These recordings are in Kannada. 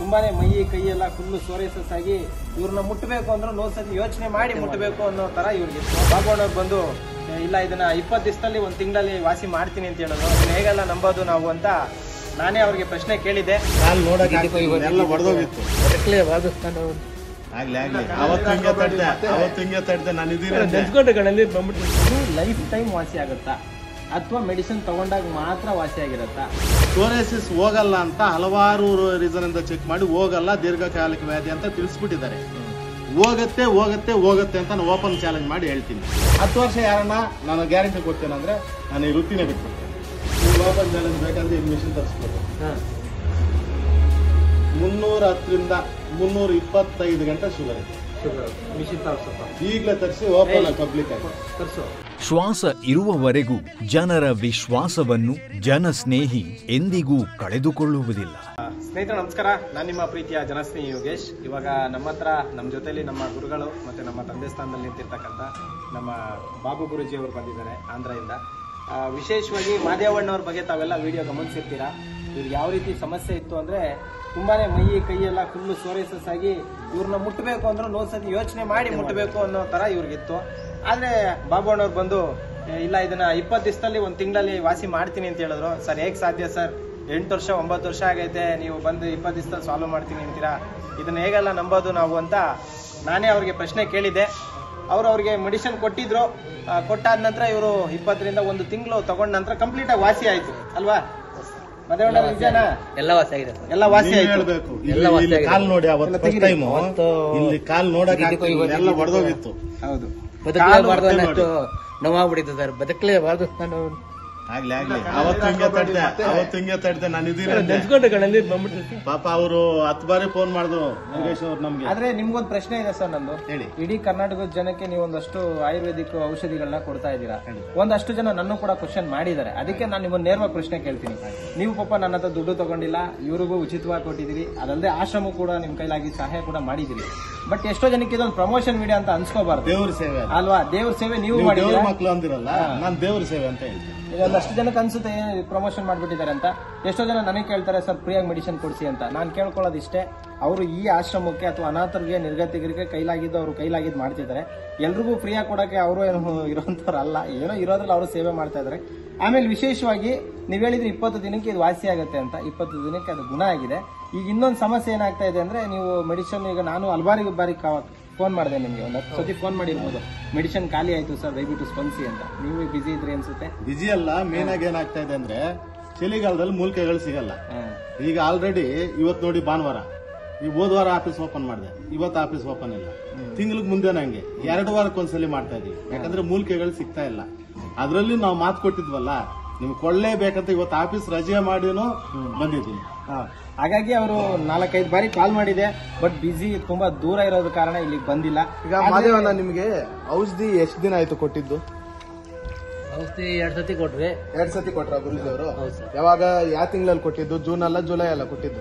ತುಂಬಾನೇ ಮೈ ಕೈ ಎಲ್ಲ ಫುಲ್ಲು ಸೋರೇಸಸ್ ಆಗಿ ಇವ್ರನ್ನ ಮುಟ್ಟಬೇಕು ಅಂದ್ರೆ ನೂರ್ ಸತಿ ಯೋಚನೆ ಮಾಡಿ ಮುಟ್ಟಬೇಕು ಅನ್ನೋ ತರ ಇವ್ರಿಗೆ ಬಾಬಣ್ಣವ್ರು ಬಂದು "ಏ, ಇಲ್ಲ ಇದನ್ನ ಇಪ್ಪತ್ತು ದಿವಸದಲ್ಲಿ ಒಂದ್ ತಿಂಗಳಲ್ಲಿ ವಾಸಿ ಮಾಡ್ತೀನಿ ಅಂತ ಹೇಳೋದು ಅದನ್ನ ಹೇಗೆಲ್ಲ ನಂಬೋದು ನಾವು ಅಂತ ನಾನೇ ಅವ್ರಿಗೆ ಪ್ರಶ್ನೆ ಕೇಳಿದೆ ಕಾಲ್ ನೋಡಕ್ ಎಲ್ಲ ಹೊಡೆದೋಗಿತ್ತು ಅದಕ್ಕಲೇ ವಾದಿಸ್ತಾನೆ ಆಗ್ಲಿ ಆಗ್ಲಿ ಅವತ್ತು ಹಿಂಗೆ ತಡ್ದೆ ಅವತ್ತು ಹಿಂಗೆ ತಡ್ದೆ ನಾನು ಇದೀನಿ ನೆನ್ಸ್ಕೊಂಡೆ ಕಣಲ್ಲಿ ಬಂದ್ಬಿಟ್ಟು ಇದು ಲೈಫ್ ಟೈಮ್ ವಾಸಿ ಆಗುತ್ತಾ ಅಥವಾ ಮೆಡಿಸಿನ್ ತಗೊಂಡಾಗ ಮಾತ್ರ ವಾಸಿ ಆಗಿರುತ್ತಾ ಸೋರೇಸಿಸ್ ಹೋಗಲ್ಲ ಅಂತ ಹಲವಾರು ರೀಸನ್ ಇಂದ ಚೆಕ್ ಮಾಡಿ ಹೋಗಲ್ಲ ದೀರ್ಘಕಾಲಿಕ ವ್ಯಾಧಿ ಅಂತ ತಿಳಿಸ್ಬಿಟ್ಟಿದ್ದಾರೆ ಹೋಗತ್ತೆ ಹೋಗತ್ತೆ ಹೋಗತ್ತೆ ಅಂತ ನಾನು ಓಪನ್ ಚಾಲೆಂಜ್ ಮಾಡಿ ಹೇಳ್ತೀನಿ ಹತ್ತು ವರ್ಷ ಯಾರನ್ನ ನಾನು ಗ್ಯಾರಂಟಿ ಕೊಡ್ತೇನೆ ಅಂದ್ರೆ ನಾನು ಈ ವೃತ್ತಿನೇ ಬಿಟ್ಬಿಡ್ತೇನೆ ನೀವು ಓಪನ್ ಚಾಲೆಂಜ್ ಬೇಕಂದ್ರೆ ಈ ಮಿಷಿನ್ ತರಿಸ್ಬೋದು ಮುನ್ನೂರ ಹತ್ತರಿಂದ ಮುನ್ನೂರ ಇಪ್ಪತ್ತೈದು ಗಂಟೆ ಶುಗರ್ ಇದೆ ಮಿಷಿನ್ ತರಿಸಪ್ಪ ಈಗಲೇ ತರಿಸಿ ಓಪನ್ ಪಬ್ಲಿಕ್ ಆಗಿ ತರಿಸು ಶ್ವಾಸ ಇರುವವರೆಗೂ ಜನರ ವಿಶ್ವಾಸವನ್ನು ಜನಸ್ನೇಹಿ ಎಂದಿಗೂ ಕಳೆದುಕೊಳ್ಳುವುದಿಲ್ಲ ಸ್ನೇಹಿತರೆ ನಮಸ್ಕಾರ ನಾನು ನಿಮ್ಮ ಪ್ರೀತಿಯ ಜನಸ್ನೇಹಿ ಯೋಗೇಶ್ ಇವಾಗ ನಮ್ಮ ಹತ್ರ ನಮ್ಮ ಜೊತೆಲಿ ನಮ್ಮ ಗುರುಗಳು ಮತ್ತೆ ನಮ್ಮ ತಂದೆ ಸ್ಥಾನದಲ್ಲಿ ನಿಂತಿರ್ತಕ್ಕಂಥ ನಮ್ಮ ಬಾಬು ಗುರುಜಿ ಅವರು ಬಂದಿದ್ದಾರೆ ಆಂಧ್ರದಿಂದ ಆ, ವಿಶೇಷವಾಗಿ ಮಾದೇವಣ್ಣವ್ರ ಬಗ್ಗೆ ತಾವೆಲ್ಲ ವಿಡಿಯೋ ಗಮನಿಸಿರ್ತೀರಾ ಇವ್ರಿಗೆ ಯಾವ ರೀತಿ ಸಮಸ್ಯೆ ಇತ್ತು ಅಂದ್ರೆ ತುಂಬಾನೇ ಮೈ ಕೈ ಎಲ್ಲ ಫುಲ್ಲು ಸೋರೇಸಸ್ ಆಗಿ ಇವ್ರನ್ನ ಮುಟ್ಟಬೇಕು ಅಂದ್ರೆ ನೂರ್ ಸತಿ ಯೋಚನೆ ಮಾಡಿ ಮುಟ್ಟಬೇಕು ಅನ್ನೋ ತರ ಇವ್ರಿಗಿತ್ತು ಆದ್ರೆ ಬಾಬು ಅಣ್ಣವ್ರು ಬಂದು "ಏ, ಇಲ್ಲ ಇದನ್ನ ಇಪ್ಪತ್ತು ದಿವಸದಲ್ಲಿ ಒಂದ್ ತಿಂಗಳಲ್ಲಿ ವಾಸಿ ಮಾಡ್ತೀನಿ ಅಂತ ಹೇಳಿದ್ರು ಸರ್ ಹೇಗ್ ಸಾಧ್ಯ ಸರ್ ಎಂಟು ವರ್ಷ ಒಂಬತ್ತು ವರ್ಷ ಆಗೈತೆ ನೀವು ಬಂದು ಇಪ್ಪತ್ತು ದಿವಸದಲ್ಲಿ ಸಾಲ್ವ್ ಮಾಡ್ತೀನಿ ಅಂತೀರಾ ಇದನ್ನ ಹೇಗೆಲ್ಲ ನಂಬೋದು ನಾವು ಅಂತ ನಾನೇ ಅವ್ರಿಗೆ ಪ್ರಶ್ನೆ ಕೇಳಿದೆ ಅವ್ರು ಅವ್ರಿಗೆ ಮೆಡಿಸಿನ್ ಕೊಟ್ಟಿದ್ರು ಆ, ಕೊಟ್ಟಾದ ನಂತರ ಇವರು ಇಪ್ಪತ್ತರಿಂದ ಒಂದು ತಿಂಗಳು ತಗೊಂಡ ನಂತರ ಕಂಪ್ಲೀಟ್ ಆಗಿ ವಾಸಿ ಆಯ್ತು ಅಲ್ವಾ ಮದೇವಣ್ಣ ನಿಜನಾ ಎಲ್ಲ ವಾಸಿ ಆಗಿದೆ ಸರ್ ಎಲ್ಲ ವಾಸಿ ನೀವ್ ಆಯ್ತು ಹೇಳ್ಬೇಕು ಎಲ್ಲ ಇಲ್ಲಿ- ವಾಸಿ ಇಲ್ಲಿ ಆಗಿದೆ. ಕಾಲ್ ನೋಡಿ ಅವತ್ತು ಎಲ್ಲ ಫಸ್ಟ್ ತೆಗೀರಿ. ಟೈಮ್ ಅವತ್ತು ಇಲ್ಲಿ ಕಾಲ್ ನೋಡಕ್ ಇದಕ್ಕೆ ಆಗ್ತಿಲ್ಲ, ಇವತ್ತು ಎಲ್ಲ ಇದಕ್ಕೆ ಹೊಡೆದೋಗಿತ್ತು ಹೌದು ಬದುಕಲೇಬಾರ್ದು ಕಾಲು ಅನ್ನಷ್ಟು ನೋವಾಗ್ಬಿಟ್ಟಿತ್ತು ಸರ್ ಬದುಕಲೇಬಾರ್ದು ನಾನು ಆಗ್ಲಿ ಆಗ್ಲಿ ಅವತ್ತು ಹಿಂಗೆ ತಡ್ದೆ ಅವತ್ತು ಹಿಂಗೆ ತಡ್ದೆ ನಾನು ಇದೀನಿ ಅಂದೆ. ನೆನ್ಸ್ಕೊಂಡೆ ಕಣಲ್ಲಿ ಬಂದ್ಬಿಟ್ಟು ಪಾಪ ಅವರು ಹತ್ತು ಬಾರಿ ಫೋನ್ ಮಾಡಿದ್ರು ಯೋಗೇಶ್ ಅವ್ರು ನಮ್ಗೆ ಆದ್ರೆ ನಿಮ್ಗೊಂದು ಪ್ರಶ್ನೆ ಇದೆ ಸರ್ ನಂದು ಹೇಳಿ ಇಡೀ ಕರ್ನಾಟಕದ ಜನಕ್ಕೆ ನೀವು ಒಂದಷ್ಟು ಆಯುರ್ವೇದಿಕ್ ಔಷಧಿಗಳನ್ನ ಕೊಡ್ತಾ ಇದ್ದೀರಾ ಖಂಡಿತ. ಒಂದಷ್ಟು ಜನ ನನ್ನ ಕೂಡ ಕ್ವಶನ್ ಮಾಡಿದ್ದಾರೆ ಅದಕ್ಕೆ ನಾನು ನಿಮ್ಮನ್ನ ನೇರವಾಗಿ ಪ್ರಶ್ನೆ ಕೇಳ್ತೀನಿ ನೀವು ಪಾಪ ನನ್ನ ಹತ್ರ ದುಡ್ಡು ತಗೊಂಡಿಲ್ಲ ಇವ್ರಿಗೂ ಉಚಿತವಾಗಿ ಕೊಟ್ಟಿದ್ದೀರಿ ಅದಲ್ಲದೆ ಆಶ್ರಮ ಕೂಡ ನಿಮ್ ಕೈಲಾಗಿ ಸಹಾಯ ಕೂಡ ಮಾಡಿದಿರಿ ಬಟ್ ಎಷ್ಟೋ ಜನಕ್ಕೆ ಇದೊಂದು ಪ್ರಮೋಷನ್ ವಿಡಿಯೋ ಅಂತ ಅನ್ಸ್ಕೋಬಾರ್ದು ದೇವ್ರ ಸೇವೆ ಅದು. ಅಲ್ವಾ ದೇವ್ರ ಸೇವೆ ನೀವು ನೀವು ದೇವ್ರ ಮಾಡಿದ್ದೀರಾ ಮಕ್ಳು ಅಂದಿರಲ್ಲ ನಾನ್ ದೇವ್ರ ಸೇವೆ ಅಂತ ಹೇಳ್ತೀನಿ ಈಗ ಒಂದಷ್ಟು ಜನಕ್ಕೆ ಅನ್ಸುತ್ತೆ ಪ್ರಮೋಷನ್ ಮಾಡ್ಬಿಟ್ಟಿದ್ದಾರೆ ಅಂತ ಎಷ್ಟೋ ಜನ ನನಗೆ ಕೇಳ್ತಾರೆ ಸರ್ ಫ್ರೀಯಾಗಿ ಮೆಡಿಸಿನ್ ಕೊಡಿಸಿ ಅಂತ ನಾನು ಕೇಳ್ಕೊಳ್ಳೋದು ಇಷ್ಟೇ ಅವರು ಈ ಆಶ್ರಮಕ್ಕೆ ಅಥವಾ ಅನಾಥರಿಗೆ ನಿರ್ಗತಿಕರಿಗೆ ಕೈಲಾಗಿದ್ದು ಅವರು ಕೈಲಾಗಿದ್ದು ಮಾಡ್ತಿದ್ದಾರೆ ಎಲ್ರಿಗೂ ಫ್ರೀಯಾಗಿ ಕೊಡೋಕೆ ಅವರು ಏನು ಇರೋಂಥವ್ರು ಅಲ್ಲ ಏನೋ ಇರೋದ್ರಲ್ಲಿ ಅವರು ಸೇವೆ ಮಾಡ್ತಾ ಇದ್ದಾರೆ ಆಮೇಲೆ ವಿಶೇಷವಾಗಿ ನೀವು ಹೇಳಿದ್ರೆ ಇಪ್ಪತ್ತು ದಿನಕ್ಕೆ ಇದು ವಾಸಿ ಆಗುತ್ತೆ ಅಂತ ಇಪ್ಪತ್ತು ದಿನಕ್ಕೆ ಅದು ಗುಣ ಆಗಿದೆ ಈಗ ಇನ್ನೊಂದು ಸಮಸ್ಯೆ ಏನಾಗ್ತಾ ಇದೆ ಅಂದ್ರೆ ನೀವು ಮೆಡಿಸಿನ್ ಈಗ ನಾನು ಹಲವಾರು ಬಾರಿ ಫೋನ್ ಮಾಡಿದೆ ನಿಮಗೆ ಒಂದು ಹತ್ತು ಸತಿ ಫೋನ್ ಮಾಡಿರ್ಬೋದು ಮೆಡಿಸಿನ್ ಖಾಲಿ ಆಯ್ತು ಸರ್ ದಯವಿಟ್ಟು ಸ್ಪಂದಿಸಿ ಅಂತ ನೀವು ಬಿಸಿ ಇದ್ರಿ ಅನ್ಸುತ್ತೆ ಬಿಜಿ ಅಲ್ಲ ಮೇನ್ ಆಗಿ ಏನಾಗ್ತಾ ಇದೆ ಅಂದ್ರೆ ಚಳಿಗಾಲದಲ್ಲಿ ಮೂಲಿಕೆಗಳು ಸಿಗಲ್ಲ ಹ್ಮ್. ಈಗ ಆಲ್ರೆಡಿ ಇವತ್ತು ನೋಡಿ ಭಾನುವಾರ ಈ ಹೋದ ವಾರ ಆಫೀಸ್ ಓಪನ್ ಮಾಡಿದೆ ಇವತ್ತು ಆಫೀಸ್ ಓಪನ್ ಇಲ್ಲ ತಿಂಗಳಿಗೆ ಮುಂದೆ ನಂಗೆ ಎರಡು ವಾರಕ್ಕೆ ಒಂದ್ಸಲಿ ಮಾಡ್ತಾ ಇದೀವಿ ಯಾಕಂದ್ರೆ ಮೂಲಿಕೆಗಳು ಸಿಗ್ತಾ ಇಲ್ಲ ಅದ್ರಲ್ಲಿ ನಾವು ಮಾತು ಕೊಟ್ಟಿದ್ವಲ್ಲ ನಿಮ್ಗೆ ಕೊಳ್ಳೇಬೇಕಂತ ಇವತ್ತು ಆಫೀಸ್ ರಜೆ ಮಾಡಿನೂ ಬಂದಿದ್ದೀನಿ ಹಾ. ಹಾಗಾಗಿ ಅವರು ನಾಲ್ಕೈದು ಬಾರಿ ಕಾಲ್ ಮಾಡಿದೆ ಬಟ್ ಬಿಸಿ ತುಂಬಾ ದೂರ ಇರೋದ ಕಾರಣ ಇಲ್ಲಿಗೆ ಬಂದಿಲ್ಲ ಈಗ ಮಾದೇವಣ್ಣ ನಿಮ್ಗೆ ಔಷಧಿ ಎಷ್ಟು ದಿನ ಆಯ್ತು ಕೊಟ್ಟಿದ್ದು ಔಷಧಿ ಎರಡ್ ಸತಿ ಕೊಟ್ರಿ ಎರಡ್ ಸತಿ ಕೊಟ್ರ ಗುರುಜಿ ಅವರು ಹೌದು ಸರ್ ಯಾವಾಗ ಯಾವ ತಿಂಗಳಲ್ಲಿ ಕೊಟ್ಟಿದ್ದು ಜೂನ್ ಅಲ್ಲ ಜುಲೈ ಅಲ್ಲ ಕೊಟ್ಟಿದ್ದು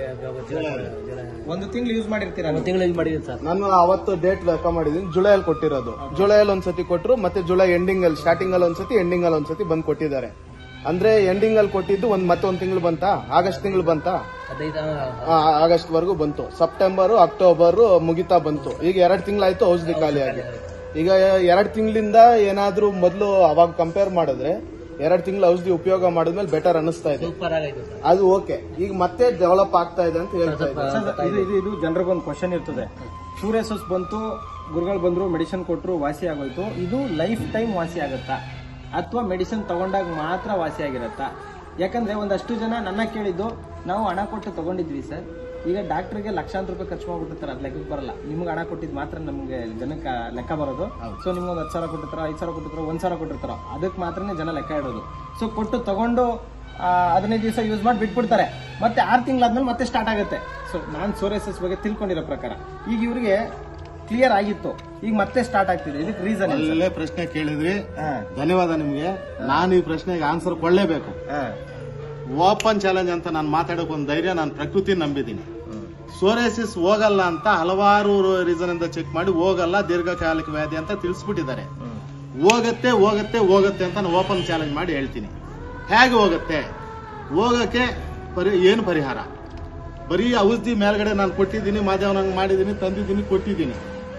ಒಂದು ತಿಂಗಳು ಯೂಸ್ ಮಾಡಿರ್ತೀರಾ ಒಂದು ನೀವು? ತಿಂಗಳಿಗೆ ಮಾಡಿದ್ದೀನಿ ಸರ್ ನಾನು ಅವತ್ತು ಡೇಟ್ ಲೆಕ್ಕ ಮಾಡಿದೀನಿ ಜುಲೈ ಅಲ್ಲಿ ಕೊಟ್ಟಿರೋದು ಜುಲೈ ಅಲ್ಲಿ ಒಂದ್ಸತಿ ಕೊಟ್ರು ಮತ್ತೆ ಜುಲೈ ಎಂಡಿಂಗ್ ಅಲ್ಲಿ ಸ್ಟಾರ್ಟಿಂಗ್ ಅಲ್ಲಿ ಒಂದ್ಸತಿ ಎಂಡಿಂಗ್ ಅಲ್ಲಿ ಒಂದ್ಸತಿ ಬಂದ್ ಕೊಟ್ಟಿದ್ದಾರೆ ಅಂದ್ರೆ ಎಂಡಿಂಗ್ ಅಲ್ಲಿ ಕೊಟ್ಟಿದ್ದು ಒಂದ್ ಮತ್ತೆ ಒಂದ್ ತಿಂಗಳು ಬಂತಾ ಆಗಸ್ಟ್ ತಿಂಗಳು ಬಂತಾ ಹದಿನೈದು ಆ, ಆಗಸ್ಟ್ ವರೆಗೂ ಬಂತು ಸೆಪ್ಟೆಂಬರ್ ಅಕ್ಟೋಬರ್ ಮುಗಿತಾ ಬಂತು ಈಗ ಎರಡ್ ತಿಂಗಳಾಯ್ತು ಔಷಧಿ ಖಾಲಿಯಾಗಿ ಈಗ ಎರಡ್ ತಿಂಗಳಿಂದ ಏನಾದ್ರೂ ಮೊದಲು ಅವಾಗ ಕಂಪೇರ್ ಮಾಡಿದ್ರೆ ಎರಡ್ ತಿಂಗಳು ಔಷಧಿ ಉಪಯೋಗ ಮಾಡಿದ್ಮೇಲೆ ಬೆಟರ್ ಅನಿಸ್ತಾ ಇದೆ ಸೂಪರ್ ಆಗೈತೆ ಸರ್ ಅದು ಓಕೆ ಈಗ ಮತ್ತೆ ಡೆವಲಪ್ ಆಗ್ತಾ ಇದೆ ಅಂತ ಹೇಳ್ತಾ ಇದ್ದಾರೆ ಸರ್, ಇದು ಇದು ಇದು ಜನರಿಗೊಂದು ಕ್ವಶನ್ ಇರ್ತದೆ ಸೂರ್ಯಸಸ್ ಬಂತು ಗುರುಗಳು ಬಂದ್ರು ಮೆಡಿಸಿನ್ ಕೊಟ್ಟರು ವಾಸಿ ಆಗೋಯ್ತು ಇದು ಲೈಫ್ ಟೈಮ್ ವಾಸಿ ಆಗುತ್ತಾ ಅಥವಾ ಮೆಡಿಸಿನ್ ತಗೊಂಡಾಗ ಮಾತ್ರ ವಾಸಿ ಆಗಿರತ್ತಾ ಯಾಕಂದ್ರೆ ಒಂದಷ್ಟು ಜನ ನನ್ನ ಕೇಳಿದ್ದು ನಾವು ಹಣ ಕೊಟ್ಟು ತಗೊಂಡಿದ್ವಿ ಸರ್ ಈಗ ಡಾಕ್ಟರ್ಗೆ ಲಕ್ಷಾಂತರ ರೂಪಾಯಿ ಖರ್ಚು ಮಾಡ್ಬಿಟ್ಟಿರ್ತಾರೆ ಅದು ಲೆಕ್ಕಕ್ಕೆ ಬರಲ್ಲ ನಿಮ್ಗೆ ಹಣ ಕೊಟ್ಟಿದ್ದು ಮಾತ್ರ ನಮಗೆ ಜನಕ್ಕೆ ಲೆಕ್ಕ ಬರೋದು ಸೊ ನಿಮ್ಗೆ ಒಂದು ಹತ್ತು ಸಾವಿರ ಕೊಟ್ಟಿರ್ತಾರ ಐದು ಸಾವಿರ ಕೊಟ್ಟಿರ್ತಾರ ಒಂದ್ ಸಾವಿರ ಕೊಟ್ಟಿರ್ತಾರ ಅದಕ್ಕೆ ಮಾತ್ರನೇ ಜನ ಲೆಕ್ಕ ಇಡೋದು ಸೊ ಕೊಟ್ಟು ತಗೊಂಡು ಆ, ಹದಿನೈದು ದಿವಸ ಯೂಸ್ ಮಾಡಿ ಬಿಟ್ಬಿಡ್ತಾರೆ ಮತ್ತೆ ಆರು ತಿಂಗಳಾದ್ಮೇಲೆ ಮತ್ತೆ ಸ್ಟಾರ್ಟ್ ಆಗುತ್ತೆ ಸೊ ನಾನು ಸೋರೇಸಸ್ ಬಗ್ಗೆ ತಿಳ್ಕೊಂಡಿರೋ ಪ್ರಕಾರ ಈಗ ಇವ್ರಿಗೆ ಕ್ಲಿಯರ್ ಆಗಿತ್ತು ಈಗ ಮತ್ತೆ ಸ್ಟಾರ್ಟ್ ಆಗ್ತಿದೆ ಇದಕ್ಕೆ ರೀಸನ್ ಒಳ್ಳೆ ಪ್ರಶ್ನೆ ಕೇಳಿದ್ರಿ ಧನ್ಯವಾದ ನಿಮ್ಗೆ ನಾನು ಈ ಪ್ರಶ್ನೆಗೆ ಆನ್ಸರ್ ಕೊಳ್ಳೇಬೇಕು ಓಪನ್ ಚಾಲೆಂಜ್ ಅಂತ ನಾನು ಮಾತಾಡೋಕೆ ಒಂದು ಧೈರ್ಯ ನಾನು ಪ್ರಕೃತಿ ನಂಬಿದ್ದೀನಿ ಸೋರೇಸಿಸ್ ಹೋಗಲ್ಲ ಅಂತ ಹಲವಾರು ರೀಸನ್ ಇಂದ ಚೆಕ್ ಮಾಡಿ ಹೋಗಲ್ಲ ದೀರ್ಘಕಾಲಿಕ ವ್ಯಾಧಿ ಅಂತ ತಿಳಿಸ್ಬಿಟ್ಟಿದ್ದಾರೆ ಹೋಗತ್ತೆ ಹೋಗತ್ತೆ ಹೋಗತ್ತೆ ಅಂತ ನಾನು ಓಪನ್ ಚಾಲೆಂಜ್ ಮಾಡಿ ಹೇಳ್ತೀನಿ ಹೇಗೆ ಹೋಗತ್ತೆ ಹೋಗಕ್ಕೆ ಪರಿ ಏನು ಪರಿಹಾರ ಬರೀ ಔಷಧಿ ಮೇಲ್ಗಡೆ ನಾನು ಕೊಟ್ಟಿದ್ದೀನಿ ಮಾದೇವನಂಗ್ ಮಾಡಿದ್ದೀನಿ ತಂದಿದ್ದೀನಿ ಕೊಟ್ಟಿದ್ದೀನಿ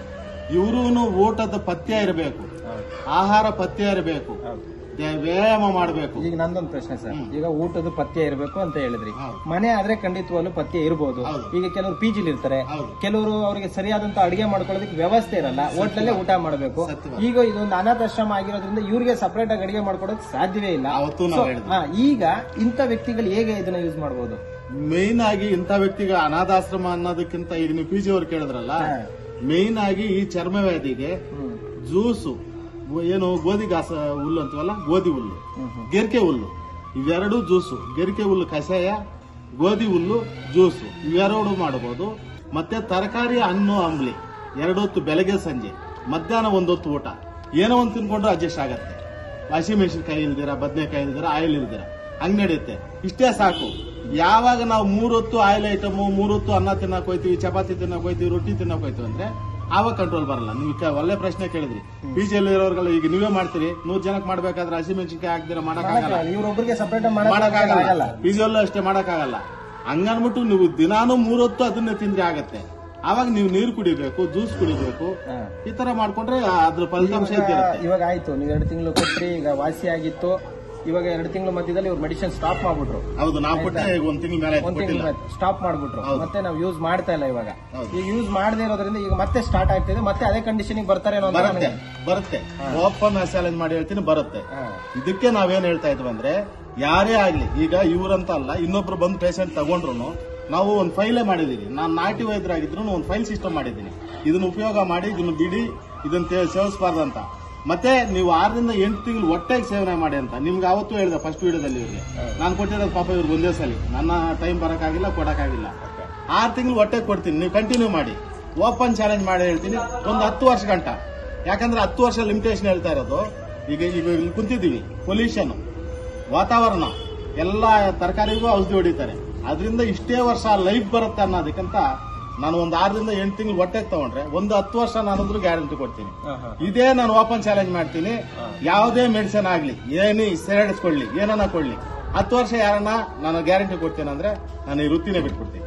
ಇವರು ಊಟದ ಪಥ್ಯ ಇರಬೇಕು ಆಹಾರ ಪಥ್ಯ ಇರಬೇಕು ದೇ- ವ್ಯಾಯಾಮ ಮಾಡಬೇಕು ಈಗ ನಂದೊಂದು ಪ್ರಶ್ನೆ ಸರ್ ಈಗ ಊಟದ ಪಥ್ಯ ಇರಬೇಕು ಅಂತ ಹೇಳಿದ್ರಿ ಹೌದು. ಮನೆ ಆದ್ರೆ ಖಂಡಿತವಾಗ್ಲೂ ಪಥ್ಯ ಇರಬಹುದು ಹೌದು. ಈಗ ಕೆಲವರು ಪಿಜಿಲಿ ಇರ್ತಾರೆ ಹೌದು. ಕೆಲವರು ಅವರಿಗೆ ಸರಿಯಾದಂತ ಅಡಿಗೆ ಮಾಡ್ಕೊಳ್ಳೋದಕ್ಕೆ ವ್ಯವಸ್ಥೆ ಇರಲ್ಲ ಹೋಟ್ಲಲ್ಲೇ ಊಟ ಮಾಡಬೇಕು ಸತ್ಯವಾದ. ಈಗ ಇದೊಂದು ಅನಾಥಾಶ್ರಮ ಆಗಿರೋದ್ರಿಂದ ಇವ್ರಿಗೆ ಸಪರೇಟ್ ಆಗಿ ಅಡಿಗೆ ಮಾಡ್ಕೊಡೋಕೆ ಸಾಧ್ಯವೇ ಇಲ್ಲ ಅವತ್ತು ನಾವು So, ಹೇಳಿದ್ವಿ. ಹಾ, ಈಗ ಇಂಥ ವ್ಯಕ್ತಿಗಳು ಹೇಗೆ ಇದನ್ನ ಯೂಸ್ ಮಾಡಬಹುದು ಮೇನ್ ಆಗಿ ಇಂಥ ವ್ಯಕ್ತಿಗೆ ಅನಾಥಾಶ್ರಮ ಅನ್ನೋದಕ್ಕಿಂತ ಈಗ ನೀವು ಪಿ ಜಿ ಅವ್ರು ಕೇಳಿದ್ರಲ್ಲ ಹಾ. ಮೇನ್ ಆಗಿ ಈ ಚರ್ಮ ವ್ಯಾಧಿಗೆ ಜ್ಯೂಸು ಏನು ಗೋಧಿ ಗಾಸ ಹುಲ್ಲು ಅಂತೀವಲ್ಲ ಗೋಧಿ ಹುಲ್ಲು ಗೆರಿಕೆ ಹುಲ್ಲು ಇವೆರಡು ಜ್ಯೂಸು ಗೆರಿಕೆ ಹುಲ್ಲು ಕಷಾಯ ಗೋಧಿ ಹುಲ್ಲು ಜ್ಯೂಸು ಇವೆರಡು ಮಾಡಬಹುದು ಮತ್ತೆ ತರಕಾರಿ ಹಣ್ಣು ಅಂಬ್ಲಿ ಎರಡೊತ್ತು ಬೆಳಗ್ಗೆ ಸಂಜೆ ಮಧ್ಯಾಹ್ನ ಒಂದೊತ್ತು ಊಟ ಏನೋ ಒಂದು ತಿನ್ಕೊಂಡು ಅಡ್ಜಸ್ಟ್ ಆಗತ್ತೆ ಹಸಿಮೆಣಸಿನ್ಕಾಯಿ ಇಲ್ದಿರ ಬದನೆಕಾಯಿ ಇಲ್ದಿರ ಆಯಿಲ್ ಇಲ್ದಿರ ಹಂಗ್ ನಡೆಯುತ್ತೆ ಇಷ್ಟೇ ಸಾಕು ಯಾವಾಗ ನಾವು ಮೂರೊತ್ತು ಆಯಿಲ್ ಐಟಮು ಮೂರೊತ್ತು ಅನ್ನ ತಿನ್ನಕ್ ಹೋಯ್ತೀವಿ ಚಪಾತಿ ತಿನ್ನಕ್ ಹೋಯ್ತೀವಿ ರೊಟ್ಟಿ ತಿನ್ನಕ್ ಹೋಯ್ತೀವಿ ಅಂದ್ರೆ ಆವಾಗ ಕಂಟ್ರೋಲ್ ಬರಲ್ಲ ನೀವು ಕ- ಒಳ್ಳೆ ಪ್ರಶ್ನೆ ಕೇಳಿದ್ರಿ ಪಿಜಿಯಲ್ಲಿ ಇರೋರ್ಗೆಲ್ಲ ಈಗ ನೀವೇ ಮಾಡ್ತೀರಿ ನೂರ್ ಜನಕ್ಕೆ ಮಾಡ್ಬೇಕಾದ್ರೆ ಹಸಿಮೆಣಸಿನ್ಕಾಯಿ ಹಾಕ್ದಿರ ಮಾಡಕ್ಕಾಗಲ್ಲ ಇವ್ರೊಬ್ರಿಗೆ ಸಪರೇಟ್ ಮಾಡಕ್ಕಾಗಲ್ಲ ಮಾಡಕ್ಕಾಗಲ್ಲ ಪಿಜಿಯಲ್ಲೂ ಅಷ್ಟೇ ಮಾಡಕ್ಕಾಗಲ್ಲ ಹಂಗನ್ಬಿಟ್ಟು ನೀವು ದಿನಾನು ಮೂರೊತ್ತು ಅದನ್ನೇ ತಿಂದ್ರೆ ಆಗತ್ತೆ ಆವಾಗ ನೀವು ನೀರು ಕುಡಿಬೇಕು ಜ್ಯೂಸ್ ಕುಡಿಬೇಕು ಹಾ. ಈ ತರ ಮಾಡ್ಕೊಂಡ್ರೆ ಅದ್ರ ಫಲಿತಾಂಶ ಇದ್ದಿರುತ್ತೆ ಇವಾಗ ಆಯ್ತು ನೀವು ಎರಡು ತಿಂಗಳು ಕೊಟ್ರಿ ಈಗ ವಾಸಿ ಆಗಿತ್ತು ಇವಾಗ ಎರಡು ತಿಂಗಳ ಮಧ್ಯದಲ್ಲಿ ಇವ್ರು ಮೆಡಿಸಿನ್ ಸ್ಟಾಪ್ ಮಾಡ್ಬಿಟ್ರು ಹೌದು ನಾವು ಕೊಟ್ಟೆ ಈಗ ಒಂದ್ ತಿಂಗಳ ಮೇಲೆ ಆಯ್ತು ಒಂದ್ ಕೊಟ್ಟಿಲ್ಲ ತಿಂಗಳು ಸ್ಟಾಪ್ ಮಾಡ್ಬಿಟ್ರು ಹೌದು. ಮತ್ತೆ ನಾವು ಯೂಸ್ ಮಾಡ್ತಾ ಇಲ್ಲ ಇವಾಗ ಹೌದು. ಈಗ ಯೂಸ್ ಮಾಡದೇ ಇರೋದ್ರಿಂದ ಈಗ ಮತ್ತೆ ಸ್ಟಾರ್ಟ್ ಆಗ್ತಿದೆ ಮತ್ತೆ ಅದೇ ಕಂಡೀಷನ್ ಬರ್ತಾರೆ ಅನ್ನೋ ಅಂತ ಬರುತ್ತೆ ನನಗೆ- ಬರುತ್ತೆ ಓಪನ್ ಚಾಲೆಂಜ್ ಮಾಡಿ ಹೇಳ್ತೀನಿ ಬರುತ್ತೆ ಹಾ. ಇದಕ್ಕೆ ನಾವೇನ್ ಹೇಳ್ತಾ ಇದ್ವಿ ಅಂದ್ರೆ ಯಾರೇ ಆಗ್ಲಿ ಈಗ ಇವ್ರಂತ ಅಲ್ಲ ಇನ್ನೊಬ್ರು ಬಂದು ಪೇಷಂಟ್ ತಗೊಂಡ್ರು ನಾವು ಒಂದು ಫೈಲೇ ಮಾಡಿದೀವಿ ನಾನು ನಾಟಿ ವೈದ್ಯರಾಗಿದ್ರು ಒಂದು ಫೈಲ್ ಸಿಸ್ಟಮ್ ಮಾಡಿದ್ದೀನಿ ಇದನ್ನ ಉಪಯೋಗ ಮಾಡಿ ಇದನ್ನ ಬಿಡಿ ಇದನ್ನ ತೇ- ಸೇವಿಸಬಾರ್ದು ಅಂತ ಮತ್ತೆ ನೀವು ಆರರಿಂದ ಎಂಟು ತಿಂಗಳು ಒಟ್ಟಾಗಿ ಸೇವನೆ ಮಾಡಿ ಅಂತ ನಿಮ್ಗೆ ಅವತ್ತು ಹೇಳಿದೆ ಫಸ್ಟ್ ವಿಡಿಯೋದಲ್ಲಿ ಇವ್ರಿಗೆ ನಾನು ಕೊಟ್ಟಿರೋದು ಪಾಪ ಇವ್ರಿಗೆ ಒಂದೇ ಸಲ ನನ್ನ ಟೈಮ್ ಬರೋಕ್ಕಾಗಿಲ್ಲ ಕೊಡಕ್ಕಾಗಿಲ್ಲ ಆರು ತಿಂಗಳು ಹೊಟ್ಟೆ ಕೊಡ್ತೀನಿ ನೀವು ಕಂಟಿನ್ಯೂ ಮಾಡಿ ಓಪನ್ ಚಾಲೆಂಜ್ ಮಾಡಿ ಹೇಳ್ತೀನಿ ಒಂದು ಹತ್ತು ವರ್ಷ ಗಂಟ ಯಾಕಂದ್ರೆ ಹತ್ತು ವರ್ಷ ಲಿಮಿಟೇಷನ್ ಹೇಳ್ತಾ ಇರೋದು ಈಗ ಈಗ ಇಲ್ಲಿ ಕುಂತಿದ್ದೀವಿ ಪೊಲ್ಯೂಷನ್ ವಾತಾವರಣ ಎಲ್ಲ ತರಕಾರಿಗೂ ಔಷಧಿ ಹೊಡಿತಾರೆ ಅದರಿಂದ ಇಷ್ಟೇ ವರ್ಷ ಲೈಫ್ ಬರುತ್ತೆ ಅನ್ನೋದಕ್ಕಂತ ನಾನು ಒಂದು ಆರರಿಂದ ಎಂಟು ತಿಂಗಳು ಹೊಟ್ಟೆಗೆ ತಗೊಂಡ್ರೆ ಒಂದು ಹತ್ತು ವರ್ಷ ನಾನಂದ್ರೂ ಗ್ಯಾರಂಟಿ ಕೊಡ್ತೀನಿ ಹಾ, ಹಾ. ಇದೇ ನಾನು ಓಪನ್ ಚಾಲೆಂಜ್ ಮಾಡ್ತೀನಿ ಯಾವುದೇ ಮೆಡಿಸಿನ್ ಆಗ್ಲಿ ಏನಿ ಸ್ಟೆರಾಯ್ಡ್ಸ್ ಕೊಡ್ಲಿ ಏನನ್ನ ಕೊಡ್ಲಿ ಹತ್ತು ವರ್ಷ ಯಾರನ್ನ ನಾನು ಗ್ಯಾರಂಟಿ ಕೊಡ್ತೀನಿ ಅಂದ್ರೆ ನಾನು ಈ ವೃತ್ತಿನೇ ಬಿಟ್ಬಿಡ್ತೀನಿ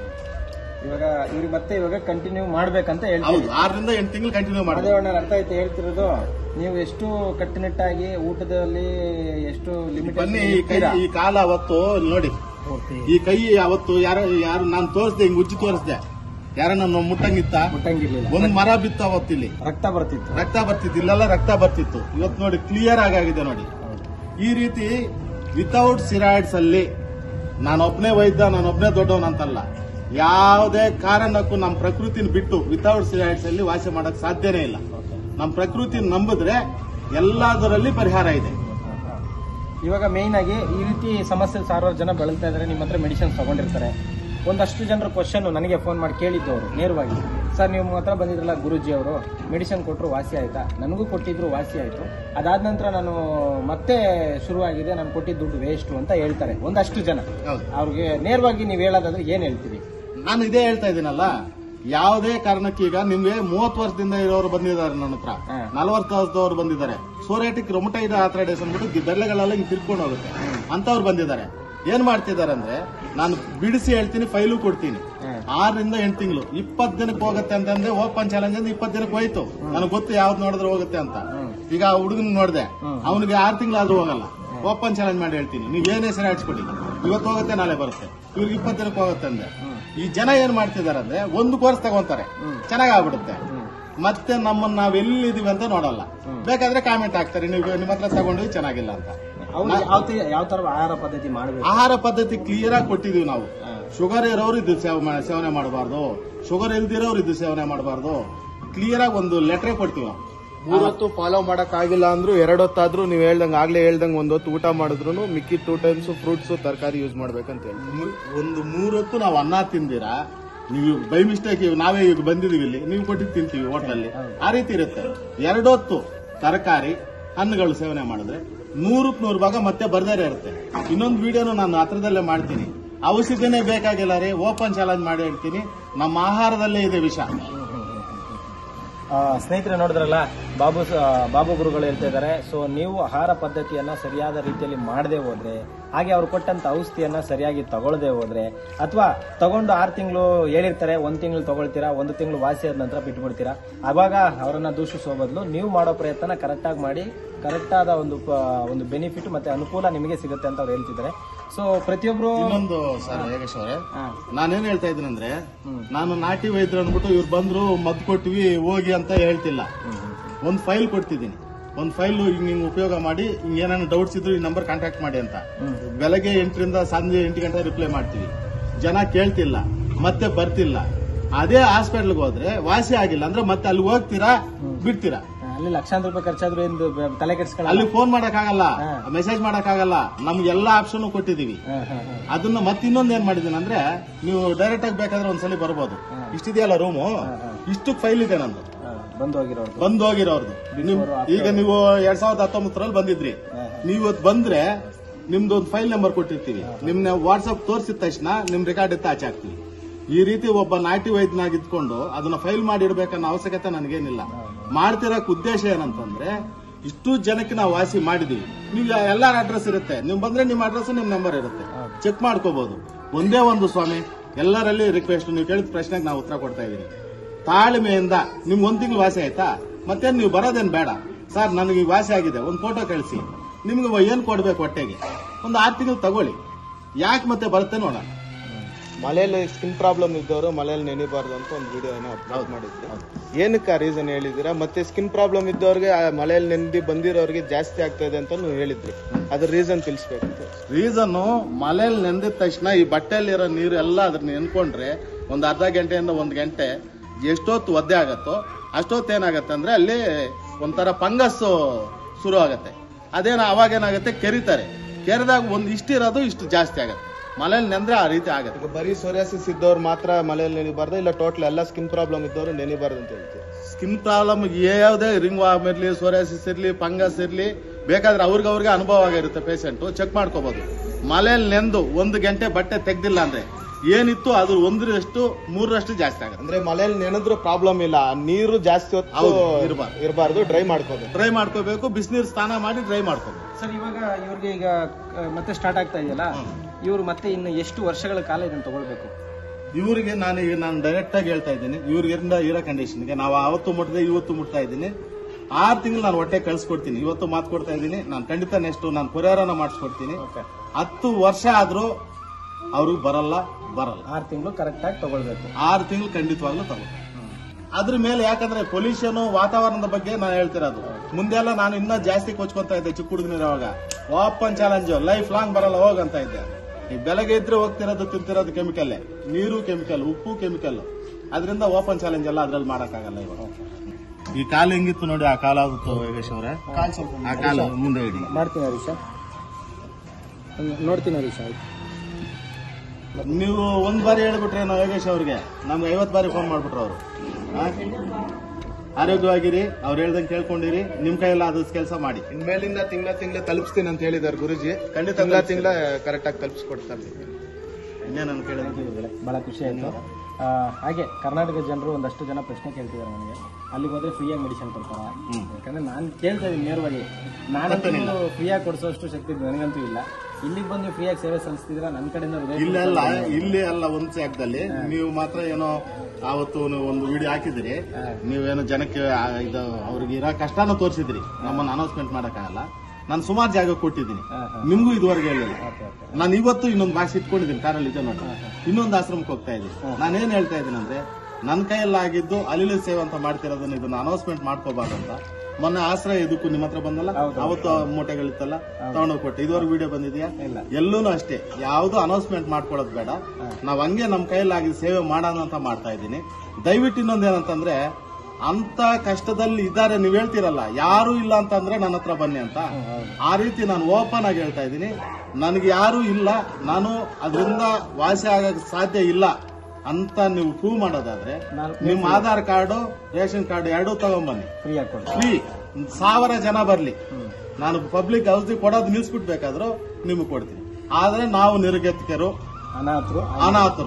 ಇವಾಗ ಇವ್ರಿಗೆ ಮತ್ತೆ ಇವಾಗ ಕಂಟಿನ್ಯೂ ಮಾಡ್ಬೇಕಂತ ಹೇಳ್ತೀವಿ ಹೌದು ಆರರಿಂದ ಎಂಟು ತಿಂಗಳು ಕಂಟಿನ್ಯೂ ಮಾಡಿ ಅದೇ ಅಣ್ಣ ಅರ್ಥ ಆಯ್ತು ಹೇಳ್ತಿರೋದು ನೀವು ಎಷ್ಟು ಕಟ್ಟುನಿಟ್ಟಾಗಿ ಊಟದಲ್ಲಿ ಎಷ್ಟು ಲಿಮಿಟ್ ಬನ್ನಿ ಈ ಕೈ ಈ ಕಾಲ ಅವತ್ತು ನೋಡಿ ಈ ಕೈ ಅವತ್ತು ಯಾರ ಯಾರು ನಾನು ತೋರಿಸ್ದೆ ಹಿಂಗ್ ಉಜ್ಜಿ ತೋರಿಸ್ದೆ ಯಾರ ನನ್ನ ಮುಟ್ಟಂಗಿತ್ತ ಮುಟ್ಟಂಗಿರ್ಲಿಲ್ಲ ಒಂದ್ ಮರ ಬಿತ್ತು ಅವತ್ತಿಲ್ಲಿ ರಕ್ತ ಬರ್ತಿತ್ತು ರಕ್ತ ಬರ್ತಿತ್ತು ಇಲ್ಲೆಲ್ಲ ರಕ್ತ ಬರ್ತಿತ್ತು ಇವತ್ತು ನೋಡಿ ಕ್ಲಿಯರ್ ಆಗಿದೆ ನೋಡಿ ಈ ರೀತಿ ವಿತೌಟ್ ಸಿರಾಯ್ಡ್ಸ್ ಅಲ್ಲಿ ನಾನೊಬ್ನೇ ವೈದ್ಯ ನಾನೊಬ್ನೇ ದೊಡ್ಡವನಂತಲ್ಲ ಯಾವುದೇ ಕಾರಣಕ್ಕೂ ನಮ್ಮ ಪ್ರಕೃತಿನ ಬಿಟ್ಟು ವಿತೌಟ್ ಸಿರಾಯ್ಡ್ಸ್ ಅಲ್ಲಿ ವಾಸ ಮಾಡಕ್ ಸಾಧ್ಯನೇ ಇಲ್ಲ ನಮ್ಮ ಪ್ರಕೃತಿ ನಂಬಿದ್ರೆ ಎಲ್ಲದರಲ್ಲಿ ಪರಿಹಾರ ಇದೆ ಇವಾಗ ಮೇಯ್ನ್ ಆಗಿ ಈ ರೀತಿ ಸಮಸ್ಯೆ ಸಾವಿರಾರು ಜನ ಬಳಲ್ತಾ ಇದಾರೆ ನಿಮ್ಮ ಹತ್ರ ಮೆಡಿಸಿನ್ಸ್ ತಗೊಂಡಿರ್ತಾರೆ ಒಂದಷ್ಟು ಜನರ ಕ್ವಶನ್ ನನಗೆ ಫೋನ್ ಮಾಡಿ ಕೇಳಿದ್ದು ಅವರು ನೇರವಾಗಿ ಸರ್ ನೀವು ಹತ್ರ ಬಂದಿದ್ರಲ್ಲ ಗುರುಜಿ ಅವರು ಮೆಡಿಸಿನ್ ಕೊಟ್ಟರು ವಾಸಿ ಆಯ್ತಾ ನನಗೂ ಕೊಟ್ಟಿದ್ರು ವಾಸಿ ಆಯ್ತು ಅದಾದ ನಂತರ ನಾನು ಮತ್ತೆ ಶುರುವಾಗಿದೆ ನಾನು ಕೊಟ್ಟಿದ್ದ ದುಡ್ಡು ವೇಸ್ಟು ಅಂತ ಹೇಳ್ತಾರೆ ಒಂದಷ್ಟು ಜನ ಹೌದು ಅವ್ರಿಗೆ ನೇರವಾಗಿ ನೀವು ಹೇಳೋದಾದ್ರೆ ಏನ್ ಹೇಳ್ತೀವಿ ನಾನು ಇದೇ ಹೇಳ್ತಾ ಇದ್ದೀನಲ್ಲ ಯಾವುದೇ ಕಾರಣಕ್ಕೆ ಈಗ ನಿಮ್ಗೆ ಮೂವತ್ತು ವರ್ಷದಿಂದ ಇರೋರು ಬಂದಿದ್ದಾರೆ ನನ್ನ ಹತ್ರ ಹಾ. ನಲವತ್ತು ವರ್ಷದವ್ರು ಬಂದಿದ್ದಾರೆ ಸೋರಿಯಾಟಿಕ್ ರೊಮಟೈಡ್ ಆಥ್ರೈಟಿಸ್ ಅಂದ್ಬಿಟ್ಟು ಬೆರಳೆಗಳೆಲ್ಲ ಹಿಂಗ್ ತಿರ್ಕೊಂಡು ಹೋಗುತ್ತೆ ಅಂತವ್ರು ಬಂದಿದ್ದಾರೆ ಏನ್ ಮಾಡ್ತಿದ್ದಾರೆ ಅಂದ್ರೆ ನಾನು ಬಿಡಿಸಿ ಹೇಳ್ತೀನಿ ಫೈಲು ಕೊಡ್ತೀನಿ ಹಾ. ಆರರಿಂದ ಎಂಟು ತಿಂಗಳು ಇಪ್ಪತ್ತು ದಿನಕ್ಕೆ ಹೋಗುತ್ತೆ ಅಂತಂದ್ರೆ ಓಪನ್ ಚಾಲೆಂಜ್ ಅಂದ್ರೆ ಇಪ್ಪತ್ತು ದಿನಕ್ಕೆ ಹೋಯ್ತು ನನಗೆ ಗೊತ್ತು ಯಾವ್ದು ನೋಡಿದ್ರೆ ಹೋಗುತ್ತೆ ಅಂತ ಈಗ ಆ ಹುಡುಗನ್ ನೋಡಿದೆ ಅವನಿಗೆ ಆರು ತಿಂಗಳಾದ್ರೂ ಹೋಗಲ್ಲ ಓಪನ್ ಚಾಲೆಂಜ್ ಮಾಡಿ ಹೇಳ್ತೀನಿ ನೀವು ಏನೇ ಹೆಸರು ಹಚ್ಕೊಡಿ ಇವತ್ತು ಹೋಗುತ್ತೆ ನಾಳೆ ಬರುತ್ತೆ ಇವ್ರಿಗೆ ಇಪ್ಪತ್ತು ದಿನಕ್ಕೆ ಹೋಗುತ್ತೆ ಅಂದ್ರೆ ಈ ಜನ ಏನ್ ಮಾಡ್ತಿದಾರೆ ಅಂದ್ರೆ ಒಂದು ಕೋರ್ಸ್ ತಗೊಂತಾರೆ ಚೆನ್ನಾಗಾಗ್ಬಿಡುತ್ತೆ ಮತ್ತೆ ನಮ್ಮನ್ನ ನಾವ್ ಎಲ್ಲಿದೀವಿ ಅಂತ ನೋಡಲ್ಲ ಬೇಕಾದ್ರೆ ಕಾಮೆಂಟ್ ಹಾಕ್ತಾರೆ ನೀವು ನಿಮ್ಮ ಹತ್ರ ತಗೊಂಡ್ವಿ ಚೆನ್ನಾಗಿಲ್ಲ ಅಂತ ಅವ್ರು ಯಾವ ತಿ- ಯಾವ ತರ ಆಹಾರ ಪದ್ಧತಿ ಮಾಡಬೇಕು ಆಹಾರ ಪದ್ಧತಿ ಕ್ಲಿಯರ್ ಆಗಿ ಕೊಟ್ಟಿದೀವಿ ನಾವು ಶುಗರ್ ಇರೋರು ಇದು ಸೇವ- ಮಾ- ಸೇವನೆ ಮಾಡಬಾರ್ದು ಶುಗರ್ ಇಲ್ದಿರೋರು ಇದು ಸೇವನೆ ಮಾಡಬಾರ್ದು ಕ್ಲಿಯರ್ ಆಗಿ ಒಂದು ಲೆಟರ್ ಕೊಡ್ತೀವಿ ನಾವು ಮೂರೊತ್ತು ಫಾಲೋ ಮಾಡಕ್ ಆಗಿಲ್ಲ ಅಂದ್ರೂ ಎರಡೊತ್ತಾದ್ರೂ ನೀವು ಹೇಳ್ದಂಗೆ ಆಗ್ಲೇ ಹೇಳ್ದಂಗೆ ಒಂದೊತ್ತು ಊಟ ಮಾಡಿದ್ರು ಮಿಕ್ಕಿ ಟೂ ಟೈಮ್ಸ್ ಫ್ರೂಟ್ಸ್ ತರಕಾರಿ ಯೂಸ್ ಮಾಡ್ಬೇಕಂತ ಹೇಳಿ ಮು- ಒಂದು ಮೂರೊತ್ತು ನಾವು ಅನ್ನ ತಿಂದಿರಾ ನೀವು ಬೈ ಮಿಸ್ಟೇಕ್ ನಾವೇ ಈಗ ಬಂದಿದೀವಿ ಇಲ್ಲಿ ನೀವು ಕೊಟ್ಟಿದ್ದು ತಿಂತೀವಿ ಹೋಟ್ಲಲ್ಲಿ ಆ ರೀತಿ ಇರುತ್ತೆ ಎರಡೊತ್ತು ತರಕಾರಿ ಹಣ್ಣುಗಳು ಸೇವನೆ ಮಾಡಿದ್ರೆ ನೂರಕ್ಕೆ ನೂರು ಭಾಗ ಮತ್ತೆ ಬರ್ದೇ ಇರುತ್ತೆ ಇನ್ನೊಂದು ವಿಡಿಯೋನು ನಾನು ಹತ್ರದಲ್ಲೇ ಮಾಡ್ತೀನಿ ಔಷಧಿನೇ ಬೇಕಾಗಿಲ್ಲ ರೀ ಓಪನ್ ಚಾಲೆಂಜ್ ಮಾಡಿ ಹೇಳ್ತೀನಿ ನಮ್ಮ ಆಹಾರದಲ್ಲೇ ಇದೆ ವಿಷ ಸ್ನೇಹಿತರೆ ನೋಡಿದ್ರಲ್ಲ ಬಾಬು ಸ- ಬಾಬು ಗುರುಗಳು ಹೇಳ್ತಾ ಇದ್ದಾರೆ ಸೊ ನೀವು ಆಹಾರ ಪದ್ಧತಿಯನ್ನ ಸರಿಯಾದ ರೀತಿಯಲ್ಲಿ ಮಾಡದೆ ಹೋದ್ರೆ ಹಾಗೆ ಅವ್ರು ಕೊಟ್ಟಂತ ಔಷಧಿಯನ್ನ ಸರಿಯಾಗಿ ತಗೊಳ್ಳದೆ ಹೋದ್ರೆ ಅಥವಾ ತಗೊಂಡು ಆರು ತಿಂಗಳು ಹೇಳಿರ್ತಾರೆ ಒಂದ್ ತಿಂಗಳು ತಗೊಳ್ತೀರಾ ಒಂದು ತಿಂಗಳು ವಾಸಿ ಆದ ನಂತರ ಬಿಟ್ಬಿಡ್ತೀರಾ ಅವಾಗ ಅವರನ್ನ ದೂಷಿಸುವ ಬದಲು ನೀವು ಮಾಡೋ ಪ್ರಯತ್ನ ಕರೆಕ್ಟಾಗಿ ಮಾಡಿ ಕರೆಕ್ಟ್ ಆದ ಒಂದು ಪ- ಒಂದು ಬೆನಿಫಿಟ್ ಮತ್ತೆ ಅನುಕೂಲ ನಿಮಗೆ ಸಿಗುತ್ತೆ ಅಂತ ಅವ್ರು ಹೇಳ್ತಿದ್ದಾರೆ ಸೊ ಪ್ರತಿಯೊಬ್ರು ಇನ್ನೊಂದು ಸರ್ ಯೋಗೇಶ್ ಅವರೇ ನಾನೇನ್ ಹೇಳ್ತಾ ಇದ್ದೀನಿ ಅಂದ್ರೆ ನಾನು ನಾಟಿ ವೈದ್ಯರು ಅಂದ್ಬಿಟ್ಟು ಇವ್ರು ಬಂದ್ರು ಮದ್ದು ಕೊಟ್ಟಿವಿ ಹೋಗಿ ಅಂತ ಹೇಳ್ತಿಲ್ಲ ಒಂದ್ ಫೈಲ್ ಕೊಡ್ತಿದ್ದೀನಿ ಒಂದ್ ಫೈಲ್ ಹಿಂಗ್ ಹಿಂಗ್ ಉಪಯೋಗ ಮಾಡಿ ಹಿಂಗ್ ಏನಾದ್ರು ಡೌಟ್ಸ್ ಇದ್ರು ಈ ನಂಬರ್ ಕಾಂಟ್ಯಾಕ್ಟ್ ಮಾಡಿ ಅಂತ ಬೆಳಗ್ಗೆ ಎಂಟರಿಂದ ಸಂಜೆ ಎಂಟು ಗಂಟೆ ರಿಪ್ಲೈ ಮಾಡ್ತೀವಿ ಜನ ಕೇಳ್ತಿಲ್ಲ ಮತ್ತೆ ಬರ್ತಿಲ್ಲ ಅದೇ ಹಾಸ್ಪಿಟಲ್ಗೆ ಹೋದ್ರೆ ವಾಸಿ ಆಗಿಲ್ಲ ಅಂದ್ರೆ ಮತ್ತೆ ಅಲ್ಲಿ ಹೋಗ್ತೀರಾ ಬಿಡ್ತೀರಾ ಅಲ್ಲಿ ಲಕ್ಷಾಂತರ ರೂಪಾಯಿ ಖರ್ಚಾದ್ರೂ ಏನು ಬ- ತಲೆ ಕೆಡಿಸ್ಕೊಳ್ಳಲ್ಲ ಅಲ್ಲಿ ಫೋನ್ ಮಾಡಕ್ ಆಗಲ್ಲ ಮೆಸೇಜ್ ಮಾಡಕ್ ಆಗಲ್ಲ ನಮ್ಗೆ ಎಲ್ಲಾ ಆಪ್ಷನ್ ಕೊಟ್ಟಿದೀವಿ ಅದನ್ನ ಮತ್ತೆ ಇನ್ನೊಂದ್ ಏನ್ ಮಾಡಿದೀನಿ ಅಂದ್ರೆ ನೀವು ಡೈರೆಕ್ಟ್ ಆಗಿ ಬೇಕಾದ್ರೆ ಒಂದ್ಸಲಿ ಬರ್ಬೋದು ಇಷ್ಟಿದೆಯಲ್ಲ ರೂಮು ಇಷ್ಟು ಫೈಲ್ ಇದೆ ನಂದು ಬಂದು ಹೋಗಿರೋದು ಬಂದ್ ಹೋಗಿರೋರ್ದು ನಿಮ್- ಈಗ ನೀವು ಎರಡ್ ಸಾವಿರದ ಹತ್ತೊಂಬತ್ತರಲ್ಲಿ ಬಂದಿದ್ರಿ ನೀವು ಇವತ್ತು ಬಂದ್ರೆ ನಿಮ್ದು ಒಂದು ಫೈಲ್ ನಂಬರ್ ಕೊಟ್ಟಿರ್ತೀವಿ ನಿಮ್ನ ವಾಟ್ಸ್ಆಪ್ ತೋರಿಸಿದ ತಕ್ಷಣ ನಿಮ್ ರೆಕಾರ್ಡ್ ಎತ್ತ ಆಚೆ ಹಾಕ್ತೀವಿ ಈ ರೀತಿ ಒಬ್ಬ ನಾಟಿ ವೈದ್ಯನಾಗಿ ಇದ್ಕೊಂಡು ಅದನ್ನ ಫೈಲ್ ಮಾಡಿ ಇಡ್ಬೇಕನ್ನೋ ಅವಶ್ಯಕತೆ ನನಗೇನಿಲ್ಲ ಮಾಡ್ತಿರಕ್ ಉದ್ದೇಶ ಏನಂತಂದ್ರೆ ಇಷ್ಟು ಜನಕ್ಕೆ ನಾವು ವಾಸಿ ಮಾಡಿದೀವಿ ನೀವು ಎಲ್ಲಾರ ಅಡ್ರೆಸ್ ಇರುತ್ತೆ ನೀವು ಬಂದ್ರೆ ನಿಮ್ಮ ಅಡ್ರೆಸ್ ನಿಮ್ ನಂಬರ್ ಇರುತ್ತೆ ಚೆಕ್ ಮಾಡ್ಕೋಬಹುದು ಒಂದೇ ಒಂದು ಸ್ವಾಮಿ ಎಲ್ಲರಲ್ಲಿ ರಿಕ್ವೆಸ್ಟ್ ನೀವು ಕೇಳಿದ ಪ್ರಶ್ನೆಗೆ ನಾವು ಉತ್ತರ ಕೊಡ್ತಾ ಇದೀವಿ ತಾಳ್ಮೆಯಿಂದ ನಿಮ್ಗೆ ಒಂದ್ ತಿಂಗಳು ವಾಸಿ ಆಯ್ತಾ ಮತ್ತೇನ್ ನೀವು ಬರೋದೇನ್ ಬೇಡ ಸರ್ ನನಗೆ ಈಗ ವಾಸಿ ಆಗಿದೆ ಒಂದು ಫೋಟೋ ಕಳಿಸಿ ನಿಮ್ಗೆ ಏನ್ ಕೊಡ್ಬೇಕು ಹೊಟ್ಟೆಗೆ ಒಂದು ಆರು ತಿಂಗಳು ತಗೊಳ್ಳಿ ಯಾಕೆ ಮತ್ತೆ ಬರುತ್ತೆ ನೋಡೋಣ ಮಳೆಯಲ್ಲಿ ಸ್ಕಿನ್ ಪ್ರಾಬ್ಲಮ್ ಇದ್ದವರು ಮಳೆಯಲ್ಲಿ ನೆನಿಬಾರ್ದು ಅಂತ ಒಂದು ವಿಡಿಯೋ ಏನೋ ಅಪ್ಲೋಡ್ ಮಾಡಿದ್ರಿ ಏನಕ್ಕೆ ಆ ರೀಸನ್ ಹೇಳಿದ್ದೀರಾ ಮತ್ತೆ ಸ್ಕಿನ್ ಪ್ರಾಬ್ಲಮ್ ಇದ್ದವ್ರಿಗೆ ಆ ಮಳೆಯಲ್ಲಿ ನೆಂದಿ ಬಂದಿರೋರಿಗೆ ಜಾಸ್ತಿ ಆಗ್ತಾ ಇದೆ ಅಂತ ನೀವು ಹೇಳಿದ್ರಿ ಅದ್ರ ರೀಸನ್ ತಿಳಿಸ್ಬೇಕಿತ್ತು ರೀಸನ್ ಮಳೆಯಲ್ಲಿ ನೆಂದಿದ ತಕ್ಷಣ ಈ ಬಟ್ಟೆಯಲ್ಲಿರೋ ನೀರು ಎಲ್ಲ ಅದ್ರ ನೆನ್ಕೊಂಡ್ರೆ ಒಂದು ಅರ್ಧ ಗಂಟೆಯಿಂದ ಒಂದು ಗಂಟೆ ಎಷ್ಟೊತ್ತು ಒದ್ದೆ ಆಗತ್ತೋ ಅಷ್ಟೊತ್ತು ಏನಾಗತ್ತೆ ಅಂದ್ರೆ ಅಲ್ಲಿ ಒಂಥರ ಫಂಗಸ್ ಶುರು ಆಗತ್ತೆ ಅದೇನ ಅವಾಗ ಏನಾಗುತ್ತೆ ಕೆರಿತಾರೆ ಕೆರೆದಾಗ ಒಂದು ಇಷ್ಟಿರೋದು ಇಷ್ಟು ಜಾಸ್ತಿ ಆಗತ್ತೆ ಮಳೆಯಲ್ಲಿ ನೆಂದ್ರೆ ಆ ರೀತಿ ಆಗತ್ತೆ ಈಗ ಬರೀ ಸೋರಿಯಾಸಿಸ್ ಇದ್ದವ್ರು ಮಾತ್ರ ಮಳೆಯಲ್ಲಿ ನೆನಿಬಾರ್ದು ಇಲ್ಲ ಟೋಟಲ್ ಎಲ್ಲ ಸ್ಕಿನ್ ಪ್ರಾಬ್ಲಮ್ ಇದ್ದವರು ನೆನಿಬಾರ್ದು ಅಂತ ಹೇಳ್ತೀವಿ ಸ್ಕಿನ್ ಪ್ರಾಬ್ಲಮ್ ಯಾವುದೇ ರಿಂಗ್ ವಾಮ್ ಇರಲಿ ಸೋರಿಯಾಸಿಸ್ ಇರಲಿ ಫಂಗಸ್ ಇರಲಿ ಬೇಕಾದ್ರೆ ಅವ್ರಿಗೆ ಅವ್ರಿಗೆ ಅನುಭವ ಆಗಿರುತ್ತೆ ಪೇಷಂಟ್ ಚೆಕ್ ಮಾಡ್ಕೋಬಹುದು ಮಳೆಯಲ್ಲಿ ನೆಂದು ಒಂದು ಗಂಟೆ ಬಟ್ಟೆ ತೆಗ್ದಿಲ್ಲ ಅಂದ್ರೆ ಏನಿತ್ತು ಅದು ಒಂದರಷ್ಟು ಮೂರರಷ್ಟು ಜಾಸ್ತಿ ಆಗುತ್ತೆ ಅಂದ್ರೆ ಮಳೆಯಲ್ಲಿ ನೆನೆದ್ರು ಪ್ರಾಬ್ಲಮ್ ಇಲ್ಲ ಆ ನೀರು ಜಾಸ್ತಿ ಹೊತ್ತು ಹೌದು, ಇರ್ಬಾರ್ದು. ಇರಬಾರ್ದು ಡ್ರೈ ಮಾಡ್ಕೋಬೇಕು ಡ್ರೈ ಮಾಡ್ಕೋಬೇಕು ಬಿಸಿನೀರು ಸ್ನಾನ ಮಾಡಿ ಡ್ರೈ ಮಾಡ್ಕೋಬೇಕು ಸರ್ ಇವಾಗ ಇವ್ರಿಗೆ ಈಗ ಆ, ಮತ್ತೆ ಸ್ಟಾರ್ಟ್ ಆಗ್ತಾ ಇದೆಯಲ್ಲ ಇವ್ರು ಮತ್ತೆ ಇನ್ನು ಎಷ್ಟು ವರ್ಷಗಳ ಕಾಲ ಇದನ್ನ ತಗೊಳ್ಬೇಕು ಇವರಿಗೆ ನಾನು ಈಗ ನಾನು ಡೈರೆಕ್ಟ್ ಆಗಿ ಹೇಳ್ತಾ ಇದ್ದೀನಿ ಇವ್ರಿಗೆ ಇರೋ ಕಂಡೀಷನ್ಗೆ ನಾವು ಅವತ್ತು ಮುಟ್ಟದೆ ಇವತ್ತು ಮುಟ್ತಾ ಇದ್ದೀನಿ ಆರು ತಿಂಗಳು ನಾನು ಹೊಟ್ಟೆ ಕಳ್ಸಿಕೊಡ್ತೀನಿ ಇವತ್ತು ಮಾತು ಕೊಡ್ತಾ ಇದ್ದೀನಿ ನಾನು ಖಂಡಿತ ನೆಕ್ಸ್ಟ್ ನಾನು ಪರಿಹಾರನ ಮಾಡಿಸ್ಕೊಡ್ತೀನಿ ಹತ್ತು ವರ್ಷ ಆದ್ರೂ ಅವ್ರಿಗೆ ಬರಲ್ಲ ಬರಲ್ಲ ಆರು ತಿಂಗಳು ಕರೆಕ್ಟ್ ಆಗಿ ತಗೊಳ್ಬೇಕು ಆರು ತಿಂಗಳು ಖಂಡಿತವಾಗ್ಲೂ ತಗೋ ಅದ್ರ ಮೇಲೆ ಯಾಕಂದ್ರೆ ಪೊಲ್ಯೂಷನ್ ವಾತಾವರಣದ ಬಗ್ಗೆ ನಾನು ಹೇಳ್ತಿರೋದು ಮುಂದೆಲ್ಲ ನಾನು ಇನ್ನೂ ಜಾಸ್ತಿ ಕೊಚ್ಕೊಂತ ಇದ್ದೆ ಚಿಕ್ಕ ಹುಡುಗನಿರುವಾಗ ಓಪನ್ ಚಾಲೆಂಜ್ ಲೈಫ್ ಲಾಂಗ್ ಬರಲ್ಲ ಹೋಗಂತ ಇದ್ದೆ ಈ ಬೆಳಗ್ಗೆ ಇದ್ರೆ ಹೋಗ್ತಿರೋದು ತಿಂತಿರೋದು ಕೆಮಿಕಲ್ ನೀರು ಕೆಮಿಕಲ್ ಉಪ್ಪು ಕೆಮಿಕಲ್ ಅದರಿಂದ ಓಪನ್ ಚಾಲೆಂಜ್ ಎಲ್ಲ ಅದ್ರಲ್ಲಿ ಮಾಡಕ್ಕಾಗಲ್ಲ ಇವಾಗ ಈ ಕಾಲು ಹೆಂಗಿತ್ತು ನೋಡಿ ಆ ಕಾಲ ಯೋಗೇಶ್ ಅವರೇ ಆ ಕಾಲು ಮುಂದೆ ಇಡಿ ಮಾಡ್ತೀನಿ ಹರೀಶ ನೋಡ್ತೀನಿ ಹರೀಶ ಆಯ್ತು ನೀವು ಒಂದ್ ಬಾರಿ ಹೇಳ್ಬಿಟ್ರೆ ನಾವು ಯೋಗೇಶ್ ಅವ್ರಿಗೆ ನಮ್ಗೆ ಐವತ್ ಬಾರಿ ಫೋನ್ ಮಾಡ್ಬಿಟ್ರು ಅವರು ಆರೋಗ್ಯವಾಗಿರಿ ಅವ್ರು ಹೇಳ್ದಂಗೆ ಕೇಳ್ಕೊಂಡಿರಿ ನಿಮ್ ಕೈಯೆಲ್ಲ ಅದ್ರ ಕೆಲಸ ಮಾಡಿ ಇನ್ಮೇಲಿಂದ ತಿಂಗಳ ತಿಂಗಳ ತಲುಪಿಸ್ತೀನಿ ಅಂತ ಹೇಳಿದಾರೆ ಗುರುಜಿ ಖಂಡಿತ ತಿಂಗಳ ತಿಂಗಳ ಕರೆಕ್ಟ್ ಆಗಿ ತಲುಪಿಸ್ಕೊಡ್ತಾರೆ ಇನ್ನೇನು ಕೇಳಿದ್ವಿ ಬಹಳ ಖುಷಿ ಆಯ್ತು ಆ, ಹಾಗೆ ಕರ್ನಾಟಕ ಜನರು ಒಂದಷ್ಟು ಜನ ಪ್ರಶ್ನೆ ಕೇಳ್ತಿದ್ದಾರೆ ನನಗೆ ಅಲ್ಲಿಗೆ ಹೋದ್ರೆ ಫ್ರೀಯಾಗಿ ಮೆಡಿಸಿನ್ ಕೊಡ್ತಾರ ಯಾಕಂದ್ರೆ ನಾನು ಕೇಳ್ತಾ ಇದ್ದೀನಿ ನೇರವಾಗಿ ನಾನಂತೂ ಫ್ರೀಯಾಗಿ ಕೊಡಿಸೋಷ್ಟು ಶಕ್ತಿ ನನಗಂತೂ ಇಲ್ಲ ಇಲ್ಲಿಗೆ ಬಂದು ನೀವು ಫ್ರೀಯಾಗಿ ಸೇವೆ ಸಲ್ಲಿಸ್ತಿದ್ರ ನನ್ನ ಕಡೆಯಿಂದ ಹೃದಯ ಇಲ್ಲಿ ಅಲ್ಲ ಇಲ್ಲಿ ಅಲ್ಲ ಒಂದ್ ಜಾಗದಲ್ಲಿ ನೀವು ಮಾತ್ರ ಏನೋ ಆವತ್ತು ನೀವು ಒಂದು ವಿಡಿಯೋ ಹಾಕಿದಿರಿ ನೀವೇನೋ ಜನಕ್ಕೆ ಆ ಇದು ಅವ್ರಿಗೆ ಇರೋ ಕಷ್ಟನ ತೋರಿಸಿದ್ರಿ ನಮ್ಮನ್ನ ಅನೌನ್ಸ್ಮೆಂಟ್ ಮಾಡಕ್ಕಾಗಲ್ಲ ನಾನು ಸುಮಾರು ಜಾಗ ಕೊಟ್ಟಿದ್ದೀನಿ ನಿಮ್ಗೂ ಇದುವರೆಗೆ ಹೇಳಿಲ್ಲ ನಾನು ಇವತ್ತು ಇನ್ನೊಂದು ಬಾಕ್ಸ್ ಇಟ್ಕೊಂಡಿದ್ದೀನಿ ಕಾರಲ್ಲಿ ಇದೆ ನೋಡಿ ಇನ್ನೊಂದು ಆಶ್ರಮಕ್ಕೆ ಹೋಗ್ತಾ ಇದ್ದೀನಿ ನಾನೇನ್ ಹೇಳ್ತಾ ಇದ್ದೀನಿ ಅಂದ್ರೆ ನನ್ನ ಕೈಯಲ್ಲಿ ಆಗಿದ್ದು ಅಲಿಲಿ ಸೇವೆ ಅಂತ ಮಾಡ್ತಿರೋದನ್ನ ಇದನ್ನ ಅನೌನ್ಸ್ಮೆಂಟ್ ಮಾಡ್ಕೋಬಾರ್ದಂತ ಮೊನ್ನೆ ಆಶ್ರಯ ಇದಕ್ಕೂ ನಿಮ್ಮ ಹತ್ರ ಬಂದಲ್ಲ ಅವತ್ತು ಆ ಮೂಟೆಗಳಿತ್ತಲ್ಲ ತಗೊಂಡೋಗಿ ಕೊಟ್ಟೆ ಇದುವರೆಗೆ ವಿಡಿಯೋ ಬಂದಿದ್ಯಾ ಎಲ್ಲೂನು ಅಷ್ಟೇ ಯಾವ್ದು ಅನೌನ್ಸ್ಮೆಂಟ್ ಮಾಡ್ಕೊಳೋದು ಬೇಡ ನಾವ್ ಹಂಗೆ ನಮ್ಮ ಕೈಯಲ್ಲಿ ಆಗಿದ್ದು ಸೇವೆ ಮಾಡೋಣ ಅಂತ ಮಾಡ್ತಾ ಇದ್ದೀನಿ ದಯವಿಟ್ಟು ಇನ್ನೊಂದು ಏನಂತಂದ್ರೆ ಅಂತ ಕಷ್ಟದಲ್ಲಿ ಇದ್ದಾರೆ ನೀವ್ ಹೇಳ್ತೀರಲ್ಲ ಯಾರು ಇಲ್ಲ ಅಂತಂದ್ರೆ ನನ್ನ ಹತ್ರ ಬನ್ನಿ ಅಂತ ಆ ರೀತಿ ನಾನು ಓಪನ್ ಆಗಿ ಹೇಳ್ತಾ ಇದ್ದೀನಿ ನನಗೆ ಯಾರು ಇಲ್ಲ ನಾನು ಅದರಿಂದ ವಾಸಿ ಆಗಕ್ಕೆ ಸಾಧ್ಯ ಇಲ್ಲ ಅಂತ ನೀವು ಪ್ರೂವ್ ಮಾಡೋದಾದ್ರೆ ನಿಮ್ಮ ಆಧಾರ್ ಕಾರ್ಡು ರೇಷನ್ ಕಾರ್ಡ್ ಎರಡೂ ತಗೊಂಬನ್ನಿ ಫ್ರೀಯಾಗಿ ಕೊಡಿ ಫ್ರೀ ಸಾವಿರ ಜನ ಬರ್ಲಿ ನಾನು ಪಬ್ಲಿಕ್ ಔಷಧಿ ಕೊಡೋದು ನಿಲ್ಸ್ಬಿಟ್ಬೇಕಾದ್ರೂ ನಿಮಗೆ ಕೊಡ್ತೀನಿ ಆದ್ರೆ ನಾವು ನಿರ್ಗತಿಕರು ಅನಾಥರು ಅನಾಥರು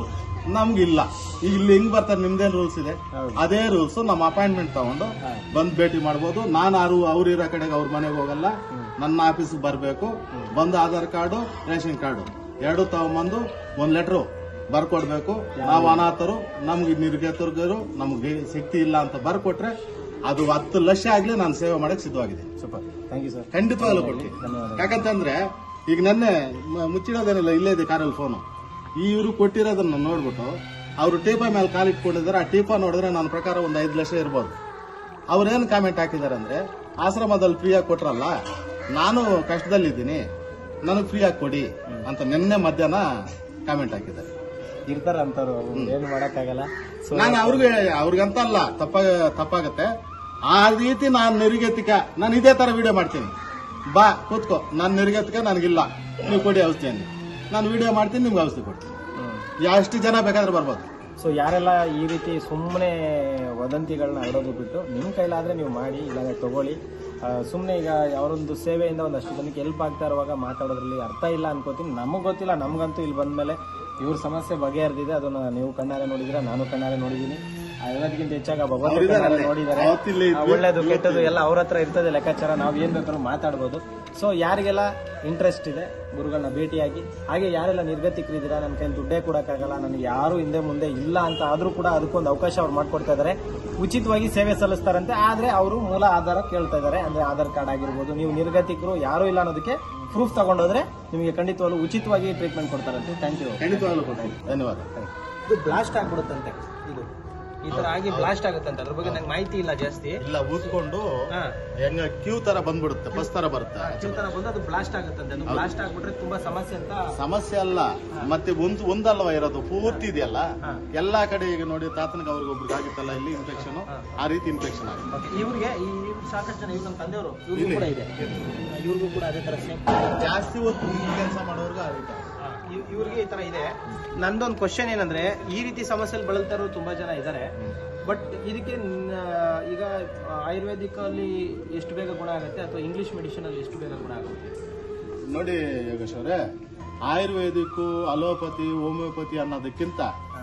ನಮ್ಗಿಲ್ಲ ಈಗ ಇಲ್ಲಿ ಹೆಂಗ್ ಬರ್ತಾರೆ ನಿಮ್ದೇನ್ ರೂಲ್ಸ್ ಇದೆ ಅದೇ ರೂಲ್ಸ್ ನಮ್ಮ ಅಪಾಯಿಂಟ್ಮೆಂಟ್ ತಗೊಂಡು ಬಂದ್ ಭೇಟಿ ಮಾಡ್ಬೋದು ನಾನು ಯಾರು ಅವ್ರ ಇರೋ ಕಡೆಗೆ ಅವ್ರ ಮನೆಗೆ ಹೋಗಲ್ಲ ನನ್ನ ಆಫೀಸ್ಗೆ ಬರಬೇಕು ಬಂದು ಆಧಾರ್ ಕಾರ್ಡು ರೇಷನ್ ಕಾರ್ಡು ಎರಡು ತಗೊಂಬಂದು ಒಂದ್ ಲೆಟ್ರು ಬರ್ಕೊಡ್ಬೇಕು ನಾವು ಅನಾಥರು ನಮ್ಗೆ ನಿರ್ಗತರು ನಮ್ಗೆ ಶಕ್ತಿ ಇಲ್ಲ ಅಂತ ಬರ್ಕೊಟ್ರೆ ಅದು ಹತ್ತು ಲಕ್ಷ ಆಗ್ಲಿ ನಾನು ಸೇವೆ ಮಾಡಕ್ ಸಿದ್ಧವಾಗಿದೆ ಸೂಪರ್ ಥ್ಯಾಂಕ್ ಯು ಸರ್ ಖಂಡಿತವಾಗ್ಲೂ ಕೊಡ್ತೀನಿ ಯಾಕಂತಂದ್ರೆ ಈಗ ನೆನ್ನೆ ಮ- ಮುಚ್ಚಿಡೋದೇನಿಲ್ಲ ಇಲ್ಲೇ ಇದೆ ಕಾರಲ್ಲಿ ಫೋನು ಈ ಇವರು ಕೊಟ್ಟಿರೋದನ್ನ ನೋಡ್ಬಿಟ್ಟು ಅವರು ಟೀಪಾ ಮೇಲೆ ಕಾಲಿಟ್ಕೊಂಡಿದ್ದಾರೆ ಆ ಟೀಪಾ ನೋಡಿದ್ರೆ ನನ್ನ ಪ್ರಕಾರ ಒಂದು ಐದು ಲಕ್ಷ ಇರ್ಬೋದು ಅವ್ರೇನು ಕಾಮೆಂಟ್ ಹಾಕಿದ್ದಾರೆ ಅಂದ್ರೆ ಆಶ್ರಮದಲ್ಲಿ ಫ್ರೀಯಾಗಿ ಕೊಟ್ರಲ್ಲ ನಾನು ಕಷ್ಟದಲ್ಲಿದ್ದೀನಿ ನನಗೆ ಫ್ರೀಯಾಗಿ ಕೊಡಿ ಅಂತ ನಿನ್ನೆ ಮಧ್ಯಾಹ್ನ ಕಾಮೆಂಟ್ ಹಾಕಿದ್ದಾರೆ ಇರ್ತಾರ ಅಂತವ್ರು ಏನು ಮಾಡಕ್ಕಾಗಲ್ಲ ಸೊ ನಾನು ಅವ್ರಿಗೆ ಅವ್ರಿಗಂತ ಅಲ್ಲ ತಪ್ಪ ತಪ್ಪಾಗತ್ತೆ ಆ ರೀತಿ ನಾನು ನಿರ್ಗತಿಕ ನಾನು ಇದೇ ತರ ವಿಡಿಯೋ ಮಾಡ್ತೀನಿ ಬಾ ಕೂತ್ಕೋ ನಾನು ನಿರ್ಗತಿಕ ನನಗಿಲ್ಲ ನೀವು ಕೊಡಿ ಔಷಧಿಯನ್ನು ನಾನು ವಿಡಿಯೋ ಮಾಡ್ತೀನಿ ನಿಮ್ಗೆ ಔಷಧಿ ಕೊಡ್ತೀನಿ ಎಷ್ಟು ಜನ ಬೇಕಾದ್ರೆ ಬರ್ಬೋದು ಸೊ ಯಾರೆಲ್ಲ ಈ ರೀತಿ ಸುಮ್ಮನೆ ವದಂತಿಗಳನ್ನ ಹರಡೋದು ಬಿಟ್ಟು ನಿಮ್ಮ ಕೈಲಾದ್ರೆ ನೀವು ಮಾಡಿ ಇಲ್ಲಾಂದ್ರೆ ತಗೊಳ್ಳಿ ಸುಮ್ಮನೆ ಈಗ ಅವರೊಂದು ಸೇವೆಯಿಂದ ಒಂದಷ್ಟು ಜನಕ್ಕೆ ಹೆಲ್ಪ್ ಆಗ್ತಾ ಇರುವಾಗ ಮಾತಾಡೋದ್ರಲ್ಲಿ ಅರ್ಥ ಇಲ್ಲ ಅನ್ಕೋತೀನಿ ನಮಗೆ ಗೊತ್ತಿಲ್ಲ ನಮಗಂತೂ ಇಲ್ಲಿ ಬಂದ್ಮೇಲೆ ಇವ್ರ ಸಮಸ್ಯೆ ಬಗೆಹರಿದಿದೆ ಅದನ್ನ ನೀವು ಕಣ್ಣಾರೆ ನೋಡಿದಿರ ನಾನು ಕಣ್ಣಾರೆ ನೋಡಿದ್ದೀನಿ ಆ ಎಲ್ಲದಕ್ಕಿಂತ ಹೆಚ್ಚಾಗಿ ಆ ಭಗವಂತ ಅವ್ರಿದಾರಲ್ಲೇ. ಕಣ್ಣಾರೆ ನೋಡಿದ್ದಾರೆ ಅವತ್ತಿಲ್ಲೇ ಆ ಇದ್ವಿ, ಒಳ್ಳೇದು ಕೆಟ್ಟದ್ದು ಎಲ್ಲ ಅವ್ರ ಹತ್ರ ಇರ್ತದೆ ಲೆಕ್ಕಾಚಾರ ನಾವು ಏನ್ ಬೇಕಾದ್ರೂ ಮಾತಾಡ್ಬೋದು ಸೊ ಯಾರಿಗೆಲ್ಲ ಇಂಟ್ರೆಸ್ಟ್ ಇದೆ ಗುರುಗಳನ್ನ ಭೇಟಿಯಾಗಿ ಹಾಗೆ ಯಾರೆಲ್ಲ ನಿರ್ಗತಿಕರಿದ್ದೀರಾ ನನ್ನ ಕೈಲಿ ದುಡ್ಡೇ ಕೊಡೋಕ್ಕಾಗಲ್ಲ ನನಗೆ ಯಾರು ಹಿಂದೆ ಮುಂದೆ ಇಲ್ಲ ಅಂತ ಆದ್ರೂ ಕೂಡ ಅದಕ್ಕೊಂದು ಅವಕಾಶ ಅವ್ರು ಮಾಡ್ಕೊಡ್ತಾ ಇದ್ದಾರೆ ಉಚಿತವಾಗಿ ಸೇವೆ ಸಲ್ಲಿಸ್ತಾರಂತೆ ಆದ್ರೆ ಅವರು ಮೂಲ ಆಧಾರ ಕೇಳ್ತಾ ಇದ್ದಾರೆ ಅಂದ್ರೆ ಆಧಾರ್ ಕಾರ್ಡ್ ಆಗಿರ್ಬೋದು ನೀವು ನಿರ್ಗತಿಕರು ಯಾರು ಇಲ್ಲ ಅನ್ನೋದಕ್ಕೆ ಪ್ರೂಫ್ ತಗೊಂಡೋದ್ರೆ ನಿಮಗೆ ಖಂಡಿತವಾಗ್ಲೂ ಉಚಿತವಾಗಿ ಟ್ರೀಟ್ಮೆಂಟ್ ಕೊಡ್ತಾರಂತೆ ಥ್ಯಾಂಕ್ ಯು ಖಂಡಿತವಾಗ್ಲೂ ಕೊಡ್ತೀನಿ ಧನ್ಯವಾದ ಇದು ಬ್ಲಾಸ್ಟ್ ಆಗ್ಬಿಡುತ್ತಂತೆ ಇದು ಈ ತರ ಆಗಿ ಬ್ಲಾಸ್ಟ್ ಆಗುತ್ತಂತೆ ಅದ್ರ ಬಗ್ಗೆ ನಂಗೆ ಮಾಹಿತಿ ಇಲ್ಲ ಜಾಸ್ತಿ ಇಲ್ಲ ಊದ್ಕೊಂಡು ಹಾ ಹೆಂಗ ಕ್ಯೂ ತರ ಬಂದ್ಬಿಡುತ್ತೆ ಬಸ್ ತರ ಬರುತ್ತೆ ಚಿಂತನ ಬಂದು ಅದು ಬ್ಲಾಸ್ಟ್ ಆಗುತ್ತಂತೆ ಅದು ಬ್ಲಾಸ್ಟ್ ಆಗ್ಬಿಟ್ರೆ ತುಂಬಾ ಸಮಸ್ಯೆ ಅಂತ ಸಮಸ್ಯೆ ಅಲ್ಲ ಮತ್ತೆ ಒಂದು ಒಂದಲ್ವಾ ಇರೋದು ಪೂರ್ತಿ ಇದೆಯಲ್ಲ ಹಾ. ಎಲ್ಲಾ ಕಡೆ ಈಗ ನೋಡಿ ತಾತನಿಗೆ ಅವ್ರಿಗೆ ಒಬ್ರಿಗೆ ಆಗಿತ್ತಲ್ಲ ಇಲ್ಲಿ ಇನ್ಫೆಕ್ಷನ್ ಆ ರೀತಿ ಇನ್ಫೆಕ್ಷನ್ ಆಗಿದೆ Okay, ಇವ್ರಿಗೆ ಈ ಇವ್ರು ಸಾಕಷ್ಟು ಜನ ಇವ್ರು ನಮ್ಮ ತಂದೆಯವರು ಇವ್ರಿಗೂ ಕೂಡ ಇದೆ ಇವ್ರಿಗೂ ಕೂಡ ಅದೇ ತರ ಸೇಮ್ ಜಾಸ್ತಿ ಹೊತ್ತು ಕೆಲಸ ಮಾಡೋರ್ಗು ಆ ರೀತಿ ಆಗಿದೆ. ಇವ್ರಿಗೆ ಈ ತರ ಇದೆ ನಂದೊಂದು ಕ್ವಶನ್ ಏನಂದ್ರೆ ಈ ರೀತಿ ಸಮಸ್ಯೆಯಲ್ಲಿ ಬಳಲ್ತಾ ಇರೋರು ತುಂಬಾ ಜನ ಇದ್ದಾರೆ ಬಟ್ ಇದಕ್ಕೆ ನ- ಈಗ ಆಯುರ್ವೇದಿಕ್ ಅಲ್ಲಿ ಎಷ್ಟು ಬೇಗ ಗುಣ ಆಗುತ್ತೆ ಅಥವಾ ಇಂಗ್ಲಿಷ್ ಮೆಡಿಸಿನ್ ಅಲ್ಲಿ ಎಷ್ಟು ಬೇಗ ಗುಣ ಆಗುತ್ತೆ ನೋಡಿ ಯೋಗೇಶ್ ಅವರೇ ಆಯುರ್ವೇದಿಕ್ ಅಲೋಪತಿ ಹೋಮಿಯೋಪತಿ ಅನ್ನೋದಕ್ಕಿಂತ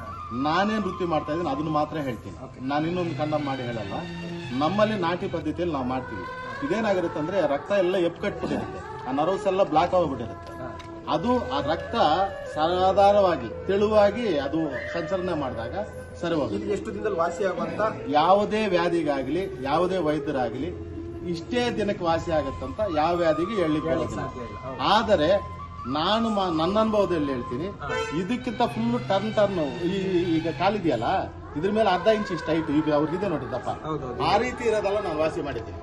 ನಾನೇನ್ ವೃತ್ತಿ ಮಾಡ್ತಾ ಇದ್ದೀನಿ ಅದನ್ನ ಮಾತ್ರ ಹೇಳ್ತೀನಿ ನಾನು ಇನ್ನೊಂದು ಕಂಡಮ್ ಮಾಡಿ ಹೇಳಲ್ಲ ನಮ್ಮಲ್ಲಿ ನಾಟಿ ಪದ್ಧತಿಯಲ್ಲಿ ನಾವು ಮಾಡ್ತೀವಿ ಇದೇನಾಗಿರುತ್ತೆ ಅಂದ್ರೆ ರಕ್ತ ಎಲ್ಲ ಎಪ್ ಕಟ್ಬಿಟ್ಟಿರುತ್ತೆ ಆ ನರ್ವ್ಸ್ ಎಲ್ಲ ಬ್ಲಾಕ್ ಆಗ್ಬಿಟ್ಟಿರುತ್ತೆ ಅದು ಆ ರಕ್ತ ಸಾಧಾರಣವಾಗಿ ತೆಳುವಾಗಿ ಅದು ಸಂಚಲನೆ ಮಾಡಿದಾಗ ಸರಿ ಹೋಗುತ್ತೆ ಎಷ್ಟು ದಿನದಲ್ಲಿ ವಾಸಿ ಆಗುವಂತ ಯಾವುದೇ ವ್ಯಾಧಿಗಾಗ್ಲಿ ಯಾವುದೇ ವೈದ್ಯರಾಗ್ಲಿ ಇಷ್ಟೇ ದಿನಕ್ಕೆ ವಾಸಿ ಆಗತ್ತಂತ ಯಾವ ವ್ಯಾಧಿಗೆ ಹೇಳಲಿಕ್ಕೆ ಬರೋದಿಲ್ಲ ಆದರೆ ನಾನು ಮಾ- ನನ್ನ ಅನುಭವದಲ್ಲಿ ಹೇಳ್ತೀನಿ ಇದಕ್ಕಿಂತ ಫುಲ್ ಟರ್ನ್ ಟರ್ನ್ ಈಗ ಕಾಲಿದೆಯಲ್ಲ ಇದ್ರ ಮೇಲೆ ಅರ್ಧ ಇಂಚ್ ಇಷ್ಟ ಹೈಟ್ ಈಗ ಅವ್ರಿಗಿದೆ ನೋಡಿ ದಪ್ಪ ಹೌದೌದು. ಆ ರೀತಿ ಇರೋದೆಲ್ಲ ನಾನು ವಾಸಿ ಮಾಡಿದ್ದೀನಿ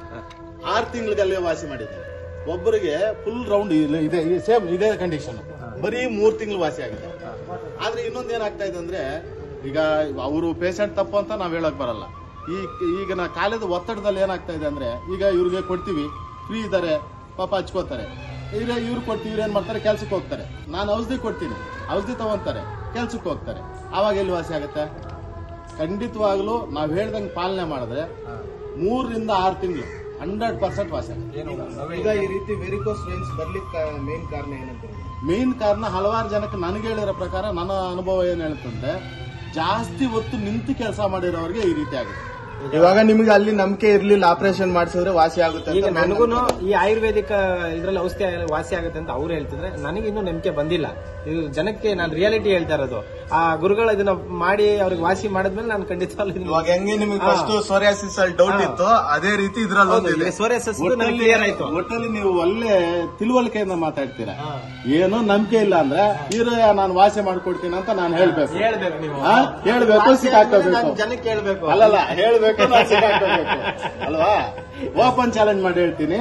ಆರು ತಿಂಗಳಿಗಲ್ಲೇ ವಾಸಿ ಮಾಡಿದ್ದೀನಿ ಒಬ್ಬರಿಗೆ ಫುಲ್ ರೌಂಡ್ ಇದೆ ಸೇಮ್ ಇದೇ ಕಂಡೀಷನ್ ಬರೀ ಮೂರ್ ತಿಂಗಳು ವಾಸಿ ಆಗಿದೆ ಆದ್ರೆ ಇನ್ನೊಂದ್ ಏನಾಗ್ತಾ ಇದೆ ಅಂದ್ರೆ ಈಗ ಅವರು ಪೇಷಂಟ್ ತಪ್ಪು ಅಂತ ನಾವ್ ಹೇಳಕ್ ಬರಲ್ಲ ಈ ಈಗ ನಾ ಕಾಲದ ಒತ್ತಡದಲ್ಲಿ ಏನಾಗ್ತಾ ಇದೆ ಅಂದ್ರೆ ಈಗ ಇವ್ರಿಗೆ ಕೊಡ್ತೀವಿ ಫ್ರೀ ಇದಾರೆ ಪಾಪ ಹಚ್ಕೋತಾರೆ ಈಗ ಇವ್ರು ಕೊಡ್ತೀವಿ ಇವ್ರು ಏನ್ ಮಾಡ್ತಾರೆ ಕೆಲ್ಸಕ್ಕೆ ಹೋಗ್ತಾರೆ ನಾನು ಔಷಧಿ ಕೊಡ್ತೀನಿ ಔಷಧಿ ತಗೊಂತಾರೆ ಕೆಲ್ಸಕ್ಕೆ ಹೋಗ್ತಾರೆ ಅವಾಗ ಎಲ್ಲಿ ವಾಸಿ ಆಗುತ್ತೆ ಖಂಡಿತವಾಗ್ಲೂ ನಾವ್ ಹೇಳ್ದಂಗೆ ಪಾಲನೆ ಮಾಡಿದ್ರೆ ಮೂರರಿಂದ ಆರು ತಿಂಗಳು ಹಂಡ್ರೆಡ್ ಪರ್ಸೆಂಟ್ ವಾಸಿ ಆಗುತ್ತೆ ಈಗ ಈ ರೀತಿ ವೆರಿಕೋಸ್ ವೇನ್ಸ್ ಬರ್ಲಿಕ್ಕೆ ಮೇನ್ ಕಾರಣ ಏನಂತಾರೆ ಮೇನ್ ಕಾರಣ ಹಲವಾರು ಜನಕ್ಕೆ ನನಗೆ ಹೇಳಿರೋ ಪ್ರಕಾರ ನನ್ನ ಅನುಭವ ಏನ್ ಹೇಳ್ತಂದ್ರೆ ಜಾಸ್ತಿ ಹೊತ್ತು ನಿಂತು ಕೆಲಸ ಮಾಡಿರೋರಿಗೆ ಈ ರೀತಿ ಆಗುತ್ತೆ ಇವಾಗ ನಿಮಗೆ ಅಲ್ಲಿ ನಂಬಿಕೆ ಇರ್ಲಿಲ್ಲ ಆಪರೇಷನ್ ಮಾಡಿಸಿದ್ರೆ ವಾಸಿ ಆಗುತ್ತೆ ಅಂತ ಈಗ ನಾನ್ ನನಗೂ ನಂಬ್ತೀನಿ. ಈ ಆಯುರ್ವೇದಿಕ್ ಇದ್ರಲ್ಲಿ ಔಷಧಿ ವಾಸಿ ಆಗುತ್ತೆ ಅಂತ ಅವ್ರು ಹೇಳ್ತಿದ್ರೆ ನನಗೆ ಇನ್ನೂ ನಂಬಿಕೆ ಬಂದಿಲ್ಲ ಇದು ಜನಕ್ಕೆ ನಾನು ರಿಯಾಲಿಟಿ ಹೇಳ್ತಾ ಇರೋದು ಆ ಗುರುಗಳು ಇದನ್ನ ಮಾಡಿ ಅವ್ರಿಗೆ ವಾಸಿ ಮಾಡಿದ್ಮೇಲೆ ನಾನು ಖಂಡಿತವಾಗ್ಲೂ ಇದನ್ನ- ಇವಾಗ ಹೆಂಗೆ ನಿಮಗೆ ಫಸ್ಟ್ ಸೋರಿಯಾಸಿಸ್ ಅಲ್ಲಿ ಡೌಟ್ ಹಾ. ಇತ್ತು ಅದೇ ರೀತಿ ಇದ್ರಲ್ಲಿ ಹೌದು, ಒಂದಿದೆ ಈಗ psoriasis ದು ನನಗೆ ಒಟ್ಟಲ್ಲಿ clear ಆಯ್ತು ಒಟ್ಟಲ್ಲಿ ನೀವು ಒಳ್ಳೆ ತಿಳುವಳಿಕೆಯಿಂದ ಮಾತಾಡ್ತೀರಾ ಏನೋ ನಂಬಿಕೆ ಇಲ್ಲ ಅಂದ್ರೆ ಹೀರೋಯ ನಾನು ವಾಸಿ ಮಾಡ್ಕೊಡ್ತೀನಿ ಅಂತ ನಾನು ಹೇಳ್ಬೇಕು ಹೇಳ್ಬೇಕು ನೀವು ಆ? ಹೇಳ್ಬೇಕು ಸಿಕ್ಕಾಕೋಬೇಕು ನಾನು ಜನಕ್ಕೆ ಹೇಳ್ಬೇಕು ಅಲ್ಲಲ್ಲ ಹೇಳ್ಬೇಕು ನಾನ್ ಸಿಕ್ಕಾಕೋಬೇಕು ಅಲ್ವಾ ಓಪನ್ ಚಾಲೆಂಜ್ ಮಾಡಿ ಹೇಳ್ತೀನಿ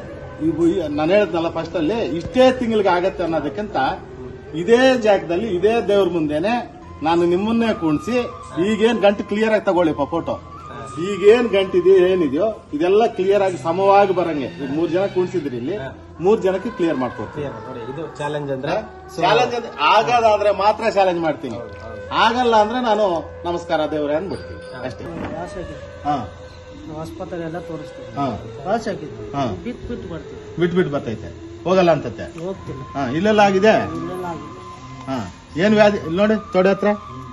ನಾನು ಹೇಳಿದ್ನಲ್ಲ ಫಸ್ಟ್ ಅಲ್ಲಿ ಇಷ್ಟೇ ತಿಂಗಳಿಗೆ ಆಗತ್ತೆ ಅನ್ನೋದಕ್ಕಿಂತ ಇದೇ ಜಾಗದಲ್ಲಿ ಇದೇ ದೇವ್ರ ಮುಂದೆನೆ ನಾನು ನಿಮ್ಮನ್ನೇ ಕೂಣಿಸಿ ಈಗೇನ್ ಗಂಟು ಕ್ಲಿಯರ್ ಆಗಿ ತಗೊಳ್ಳಿಪ್ಪ ಫೋಟೋ ಈಗೇನ್ ಗಂಟಿದೆಯೋ ಏನಿದೆಯೋ ಇದೆಲ್ಲ ಕ್ಲಿಯರ್ ಆಗಿ ಸಮವಾಗಿ ಬರಂಗೆ ಈಗ ಮೂರ್ ಜನ ಕೂಣಿಸಿದ್ರಿ ಇಲ್ಲಿ ಮೂರ್ ಜನಕ್ಕೆ ಕ್ಲಿಯರ್ ಮಾಡ್ಕೊಡ್ತೀನಿ Clear ನೋಡಿ ಇದು ಚಾಲೆಂಜ್ ಅಂದ್ರೆ So, ಚಾಲೆಂಜ್ ಅಂದ್ರೆ ಆಗೋದಾದ್ರೆ ಮಾತ್ರ ಚಾಲೆಂಜ್ ಮಾಡ್ತೀನಿ ಆಗಲ್ಲ ಅಂದ್ರೆ ನಾನು ನಮಸ್ಕಾರ ದೇವ್ರೆ ಅಂದ್ಬಿಡ್ತೀನಿ ಅಷ್ಟೇ ಹಾ ನಾವು ಆಸ್ಪತ್ರೆ ಎಲ್ಲ ತೋರಿಸ್ತೀವಿ ಹಾ ವಾಸಿ ಆಗಿದ್ವಿ ಹಾ ಬಿಟ್ಟು ಬಿಟ್ಟು ಬರ್ತೀವಿ ಬಿಟ್ ಬಿಟ್ ಬರ್ತೈತೆ ಹೋಗಲ್ಲ ಅಂತತೆ ಹೋಗ್ತಿಲ್ಲ ಹಾ ಇಲ್ಲೆಲ್ಲ ಆಗಿದೆ ಇಲ್ಲೆಲ್ಲ ಆಗಿದೆ ಹಾ ಏನ್ ವ್ಯಾಧಿ ಇಲ್ಲಿ ನೋಡಿ ತೊಡೆ ಹತ್ರ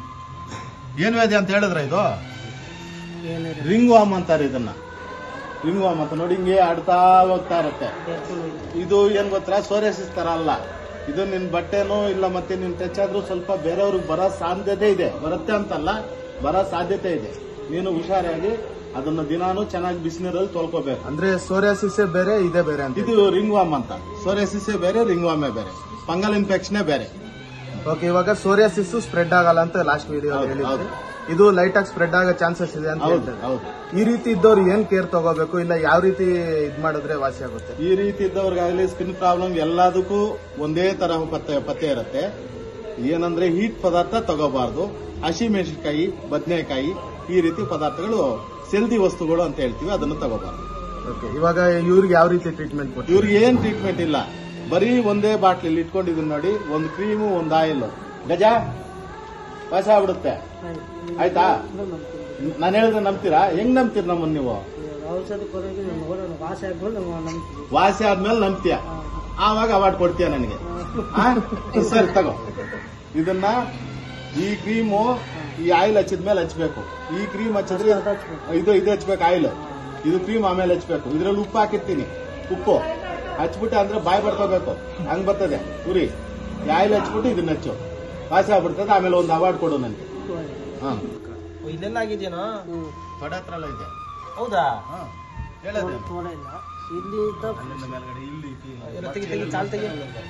ಏನ್ ವ್ಯಾಧಿ ಅಂತ ಹೇಳಿದ್ರೆ ಇದು ಏನಿಲ್ಲ ರಿಂಗ್ ವಾಮ್ ಅಂತಾರೆ ಇದನ್ನ ರಿಂಗ್ ವಾಮ್ ಅಂತ ನೋಡಿ ಹಿಂಗೆ ಆಡ್ತಾ ಹೋಗ್ತಾ ಇರುತ್ತೆ ಇದು ಏನ್ ಗೊತ್ತಾ ಸೋರಿಯಾಸಿಸ್ ತರ ಅಲ್ಲ ಇದು ನಿನ್ ಬಟ್ಟೆನೋ ಇಲ್ಲ ಮತ್ತೆ ನಿನ್ ಟಚ್ ಆದ್ರೂ ಸ್ವಲ್ಪ ಬೇರೆಯವ್ರಿಗೆ ಬರೋ ಸಾಧ್ಯತೆ ಇದೆ ಬರುತ್ತೆ ಅಂತಲ್ಲ ಬರೋ ಸಾಧ್ಯತೆ ಇದೆ ನೀನು ಹುಷಾರಾಗಿ ಅದನ್ನ ದಿನಾನು ಚೆನ್ನಾಗಿ ಬಿಸಿನೀರಲ್ಲಿ ತೊಳ್ಕೊಬೇಕು ಅಂದ್ರೆ ಸೋರಿಯಾಸಿಸ್ ಬೇರೆ ಇದೇ ಬೇರೆ ಅಂತ ಇದು ರಿಂಗ್ ವಾಮ್ ಅಂತ ಸೋರಿಯಾಸಿಸ್ ಬೇರೆ ರಿಂಗ್ ವಾಮೇ ಬೇರೆ ಫಂಗಲ್ ಇನ್ಫೆಕ್ಷನ್ ಬೇರೆ ಓಕೆ ಇವಾಗ ಸೋರಿಯಾಸಿಸ್ ಸ್ಪ್ರೆಡ್ ಆಗಲ್ಲ ಅಂತ ಲಾಸ್ಟ್ ವಿಡಿಯೋ ಹೌದು, ಹೇಳಿದ್ರಿ ಹೌದು. ಇದು ಲೈಟ್ ಆಗಿ ಸ್ಪ್ರೆಡ್ ಆಗೋ ಚಾನ್ಸಸ್ ಇದೆ ಅಂತ ಹೌದು ಹೇಳ್ತಾರೆ ಹೌದು ಈ ರೀತಿ ಇದ್ದವ್ರು ಏನ್ ಕೇರ್ ತಗೋಬೇಕು ಇಲ್ಲ ಯಾವ ರೀತಿ ಇದ್ ಮಾಡಿದ್ರೆ ವಾಸಿ ಆಗುತ್ತೆ ಈ ರೀತಿ ಇದ್ದವ್ರಿಗಾಗಲಿ ಸ್ಕಿನ್ ಪ್ರಾಬ್ಲಮ್ ಎಲ್ಲದಕ್ಕೂ ಒಂದೇ ತರ ಪತ್ತೆ ಪತ್ತೆ ಇರುತ್ತೆ ಏನಂದ್ರೆ ಹೀಟ್ ಪದಾರ್ಥ ತಗೋಬಾರ್ದು ಹಸಿಮೆಣಸಿನಕಾಯಿ ಬದನೆಕಾಯಿ ಈ ರೀತಿ ಪದಾರ್ಥಗಳು ಸೆಲ್ದಿ ವಸ್ತುಗಳು ಅಂತ ಹೇಳ್ತೀವಿ ಅದನ್ನು ತಗೋಬಾರ್ದು ಓಕೆ ಇವಾಗ ಇವ್ರಿಗೆ ಯಾವ ರೀತಿ ಟ್ರೀಟ್ಮೆಂಟ್ ಕೊಟ್ಟು ಇವ್ರಿಗೆ ಏನ್ ಟ್ರೀಟ್ಮೆಂಟ್ ಇಲ್ಲ ಬರೀ ಒಂದೇ ಬಾಟ್ಲಿ ಇಟ್ಕೊಂಡಿದ್ದೀನಿ ನೋಡಿ ಒಂದು ಕ್ರೀಮು ಒಂದು ಆಯಿಲ್ ಗಜ ವಾಸ ಆಗ್ಬಿಡುತ್ತೆ ಆಯ್ತಾ ನಾನು ಹೇಳಿದ್ರೆ ನಂಬ್ತೀರಾ ಹೆಂಗ್ ನಂಬ್ತೀರ ನಮ್ಮನ್ನ ನೀವು ಔಷಧಿ ಕೊನೆಗೆ ನೋಡೋಣ ವಾಸ ಆಗ್ಬೋದು ನಾವು ನಂಬ್ತೀವಿ ವಾಸಿ ಆದ್ಮೇಲೆ ನಂಬ್ತೀಯ ಆವಾಗ ಅವಾರ್ಡ್ ಕೊಡ್ತೀಯ ನನಗೆ ಆ? ಸರಿ ತಗೋ ಇದನ್ನ ಈ ಕ್ರೀಮು ಈ ಆಯಿಲ್ ಹಚ್ಚಿದ್ಮೇಲೆ ಹಚ್ಬೇಕು ಈ ಕ್ರೀಮ್ ಹಚ್ಚಿದ್ರೆ ಇದು ಇದು ಹಚ್ಬೇಕು ಆಯಿಲ್ ಇದು ಕ್ರೀಮ್ ಆಮೇಲೆ ಹಚ್ಬೇಕು ಇದ್ರಲ್ಲಿ ಉಪ್ಪು ಹಾಕಿರ್ತೀನಿ ಉಪ್ಪು ಹಚ್ಬಿಟ್ಟು ಅಂದ್ರೆ ಬಾಯಿ ಬಡ್ಕೋಬೇಕು ಹಂಗ್ ಬರ್ತದೆ ಉರಿ ಈ ಆಯಿಲ್ ಹಚ್ಬಿಟ್ಟು ಇದನ್ನ ಹಚ್ಚು ವಾಸಿ ಆಗ್ಬಿಡ್ತದೆ ಆಮೇಲೆ ಒಂದು ಅವಾರ್ಡ್ ಕೊಡು ನನಗೆ ಹಾ ಇಲ್ಲೆಲ್ಲ ಆಗಿದೆಯೇನೋ ತೊಡೆ ಹತ್ರ ಎಲ್ಲ ಇದೆ ಹೌದಾ ಹಾ ಹೇಳೋದು ತೋಡ ಇಲ್ಲ ಇಲ್ಲಿ ಇದ್ದ ಅಲ್ಲಿಂದ ಮೇಲ್ಗಡೆ ಇಲ್ಲಿ ಇರೋ ತೆಗಿ ತೆಗಿ ಕಾಲ್ ತೆಗಿ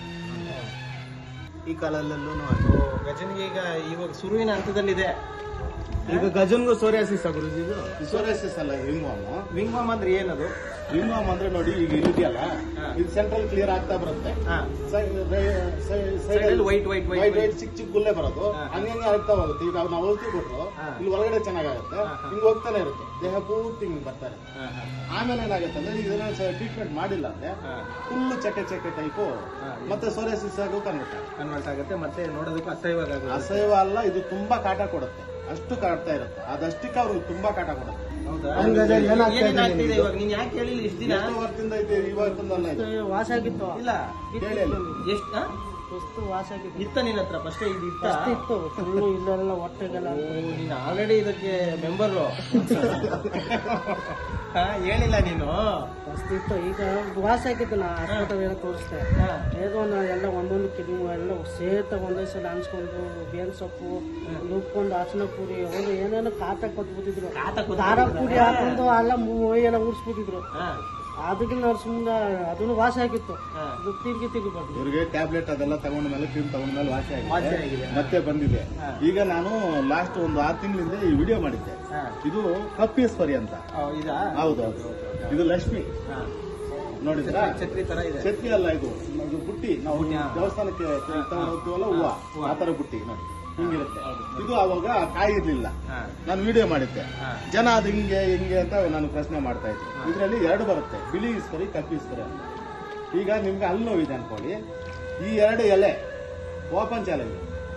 ಈ ಕಾಲಲ್ಲೂ ಓ, ಗಜನಿಗೆ ಈಗ ಇವಾಗ ಸುರುವಿನ ಹಂತದಲ್ಲಿದೆ ಈಗ ಗಜನ್ಗೂ ಸೋರಿಯಾಸಿಸ್ ಗುರುಜಿ ಇದು ಸೋರಿಯಾಸಿಸ್ ಅಲ್ಲ ರಿಂಗ್ ವಾಮ್ ವಿಂಗ್ ವಾಮ್ ಅಂದ್ರೆ ಏನದು ರಿಂಗ್ ವಾಮ್ ಅಂದ್ರೆ ನೋಡಿ ಈಗ ಇಲ್ಲಿದೆಯಲ್ಲ ಹಾ. ಇದು ಸೆಂಟ್ರಲ್ ಕ್ಲಿಯರ್ ಆಗ್ತಾ ಬರುತ್ತೆ ಹಾ ಸೈಡ್ ಅಲ್ಲಿ white, white, white, white white. White ಚಿಕ್ಕ ಚಿಕ್ಕ ಗುಲ್ಲೆ ಬರೋದು ಹಾ. ಹಂಗಂಗೆ ಆಗ್ತಾ ಹೋಗುತ್ತೆ ಈಗ ನಾವು ಔಷಧಿ ಕೊಟ್ರು ಹಾ. ಇಲ್ಲಿ ಒಳಗಡೆ ಚೆನ್ನಾಗಾಗುತ್ತೆ ಹಾ, ಹಾ. ಹಿಂಗ್ ಹೋಗ್ತಾನೆ ಇರುತ್ತೆ ದೇಹ ಪೂರ್ತಿ ಹಿಂಗ್ ಬರ್ತಾರೆ ಆಮೇಲೆ ಏನಾಗುತ್ತೆ ಅಂದ್ರೆ ಇದನ್ನ ಟ್ರೀಟ್ಮೆಂಟ್ ಮಾಡಿಲ್ಲ ಅಂದ್ರೆ ಫುಲ್ ಚಕ್ಕೆ ಚಕ್ಕೆ ಟೈಪು ಹಾ. ಮತ್ತೆ ಸೋರಿಯಾಸಿಸ್ ಆಗೋ ಕನ್ವರ್ಟ್ ಕನ್ವರ್ಟ್ ಆಗುತ್ತೆ ಮತ್ತೆ ನೋಡೋದಕ್ಕೂ ಅಸಹ್ಯವಾಗಿ ಆಗುತ್ತೆ ಅಸಹ್ಯ ಅಲ್ಲ ಇದು ತುಂಬಾ ಕಾಟ ಕೊಡುತ್ತೆ ಅಷ್ಟು ಕಾಡ್ತಾ ಇರುತ್ತೆ ಅದಷ್ಟಕ್ಕೆ ಅವ್ರಿಗೆ ತುಂಬಾ ಕಾಟ ಕೊಡುತ್ತೆ ಹೌದಾ ಹಂಗಾದ್ರೆ ಏನಾಗ್ತಾ ಇದೆ ಏನೇನ್ ಆಗ್ತಿದೆ ನಿಮ್ಗೆ? ಇವಾಗ ನೀನ್ ಯಾಕೆ ಹೇಳಿಲ್ಲ ಇಷ್ಟ ದಿನ ಎಷ್ಟು ವರ್ಷದಿಂದ ಐತೆ ಇವತ್ತಿಂದಲ್ಲ ಇದು ವಾಸ ಆಗಿತ್ತು ಇಲ್ಲ ಹೇಳಿ ಅಲ್ಲಿ. ಎಷ್ಟು ಸುಸ್ತು ವಾಸ ಆಗಿತ್ತು ಇತ್ತ ನಿನ್ನ ಹತ್ರ ಫಸ್ಟ್ ಇದು ಇತ್ತ ಅಷ್ಟು ಇತ್ತು ಫುಲ್ಲು ಇಲ್ಲೆಲ್ಲ ಹೊಟ್ಟೆಗೆಲ್ಲ ಓ, ನೀನು ಆಲ್ರೆಡಿ ಇದಕ್ಕೆ ಮೆಂಬರು ಹೇಳಿಲ್ಲ ನೀನು ಅಷ್ಟು ಇತ್ತು ಈಗ ವಾಸ ಆಗಿತ್ತು ನಾ ಹಾಸ್ಪಿಟಲ್ ಎಲ್ಲ ತೋರಿಸ್ದೆ ಹಾ. ಹೇಗೋ ನಾ ಎಲ್ಲ ಒಂದೊಂದು ಕಿವಿ ಎಲ್ಲ ಸೇತ ಒಂದೇ ಸಲ ಅನ್ಸ್ಕೊಂಡು ಬೇನ್ ಸೊಪ್ಪು ನುಕ್ಕೊಂಡು ಅರ್ಶಿನ ಪುಡಿ ಅವರು ಏನೇನೋ ಕಾತ ಕೊಟ್ಬಿಟ್ಟಿದ್ರು ಕಾತ ಕೊಟ್ಬಿಟ್ಟಿದ್ರು? ಖಾರ ಪುಡಿ ಹಾಕೊಂಡು ಎಲ್ಲ ಮೈ ಎಲ್ಲ ಉಡ್ಸ್ಬಿಟ್ಟಿದ್ರು ಹಾ, ಅದಕ್ಕೆ ನರ್ಸ್ಮುಂದ ಅದನ್ನು ವಾಸ ಆಗಿತ್ತು ಹಾ. ಅದು ತಿರ್ಗಿ ತಿರ್ಗಿ ಬಂತು ಇವ್ರಿಗೆ ಟ್ಯಾಬ್ಲೆಟ್ ಅದೆಲ್ಲ ತಗೊಂಡ ಮೇಲೆ ಕ್ರೀಮ್ ತಗೊಂಡ ಮೇಲೆ ವಾಸಿ ವಾಸಿ ಆಗಿದೆ ಆಗಿದೆ. ಮತ್ತೆ ಬಂದಿದೆ ಹಾ. ಈಗ ನಾನು ಲಾಸ್ಟ್ ಒಂದು ಆರು ತಿಂಗಳಿಂದ ಈ ವಿಡಿಯೋ ಮಾಡಿದ್ದೆ ಹಾ. ಇದು ಕಪ್ಪೀಸ್ವರಿ ಅಂತ ಓ, ಇದಾ ಹೌದು ಹೌದು ಇದು ಲಕ್ಷ್ಮಿ ಹಾ. ನೋಡಿದ್ರಾ ಛತ್ರಿ ತರ ಇದೆ ಛತ್ರಿ ಅಲ್ಲ ಇದು ಇದು ಬುಟ್ಟಿ ನಾವು ಬುಟ್ಟಿ, ಹಾ. ದೇವಸ್ಥಾನಕ್ಕೆ ತಗೊಂಡು ಹೋಗ್ತೀವಲ್ಲ ಹೂವ ಹೂವ. ಆ ತರ ಬುಟ್ಟಿ ನೋಡಿ ಹಿಂಗಿರುತ್ತೆ ಇದು ಅವಾಗ ಕಾಯಿ ಇರ್ಲಿಲ್ಲ ಹಾ. ನಾನು ವಿಡಿಯೋ ಮಾಡಿದ್ದೆ ಹಾ. ಜನ ಅದು ಹಿಂಗೆ ಹಿಂಗೆ ಅಂತ ನಾನು ಪ್ರಶ್ನೆ ಮಾಡ್ತಾ ಇದ್ದೆ ಇದರಲ್ಲಿ ಎರಡು ಬರುತ್ತೆ ಬಿಳಿ ಇಸ್ಕರಿ ಕಪ್ಪಿ ಇಸ್ಕರಿ ಅಂತ ಈಗ ನಿಮ್ಗೆ ಹಲ್ಲು ನೋವಿದೆ ಅನ್ಕೊಳ್ಳಿ ಈ ಎರಡು ಎಲೆ ಓಪನ್ ಚಾಲೆಂಜ್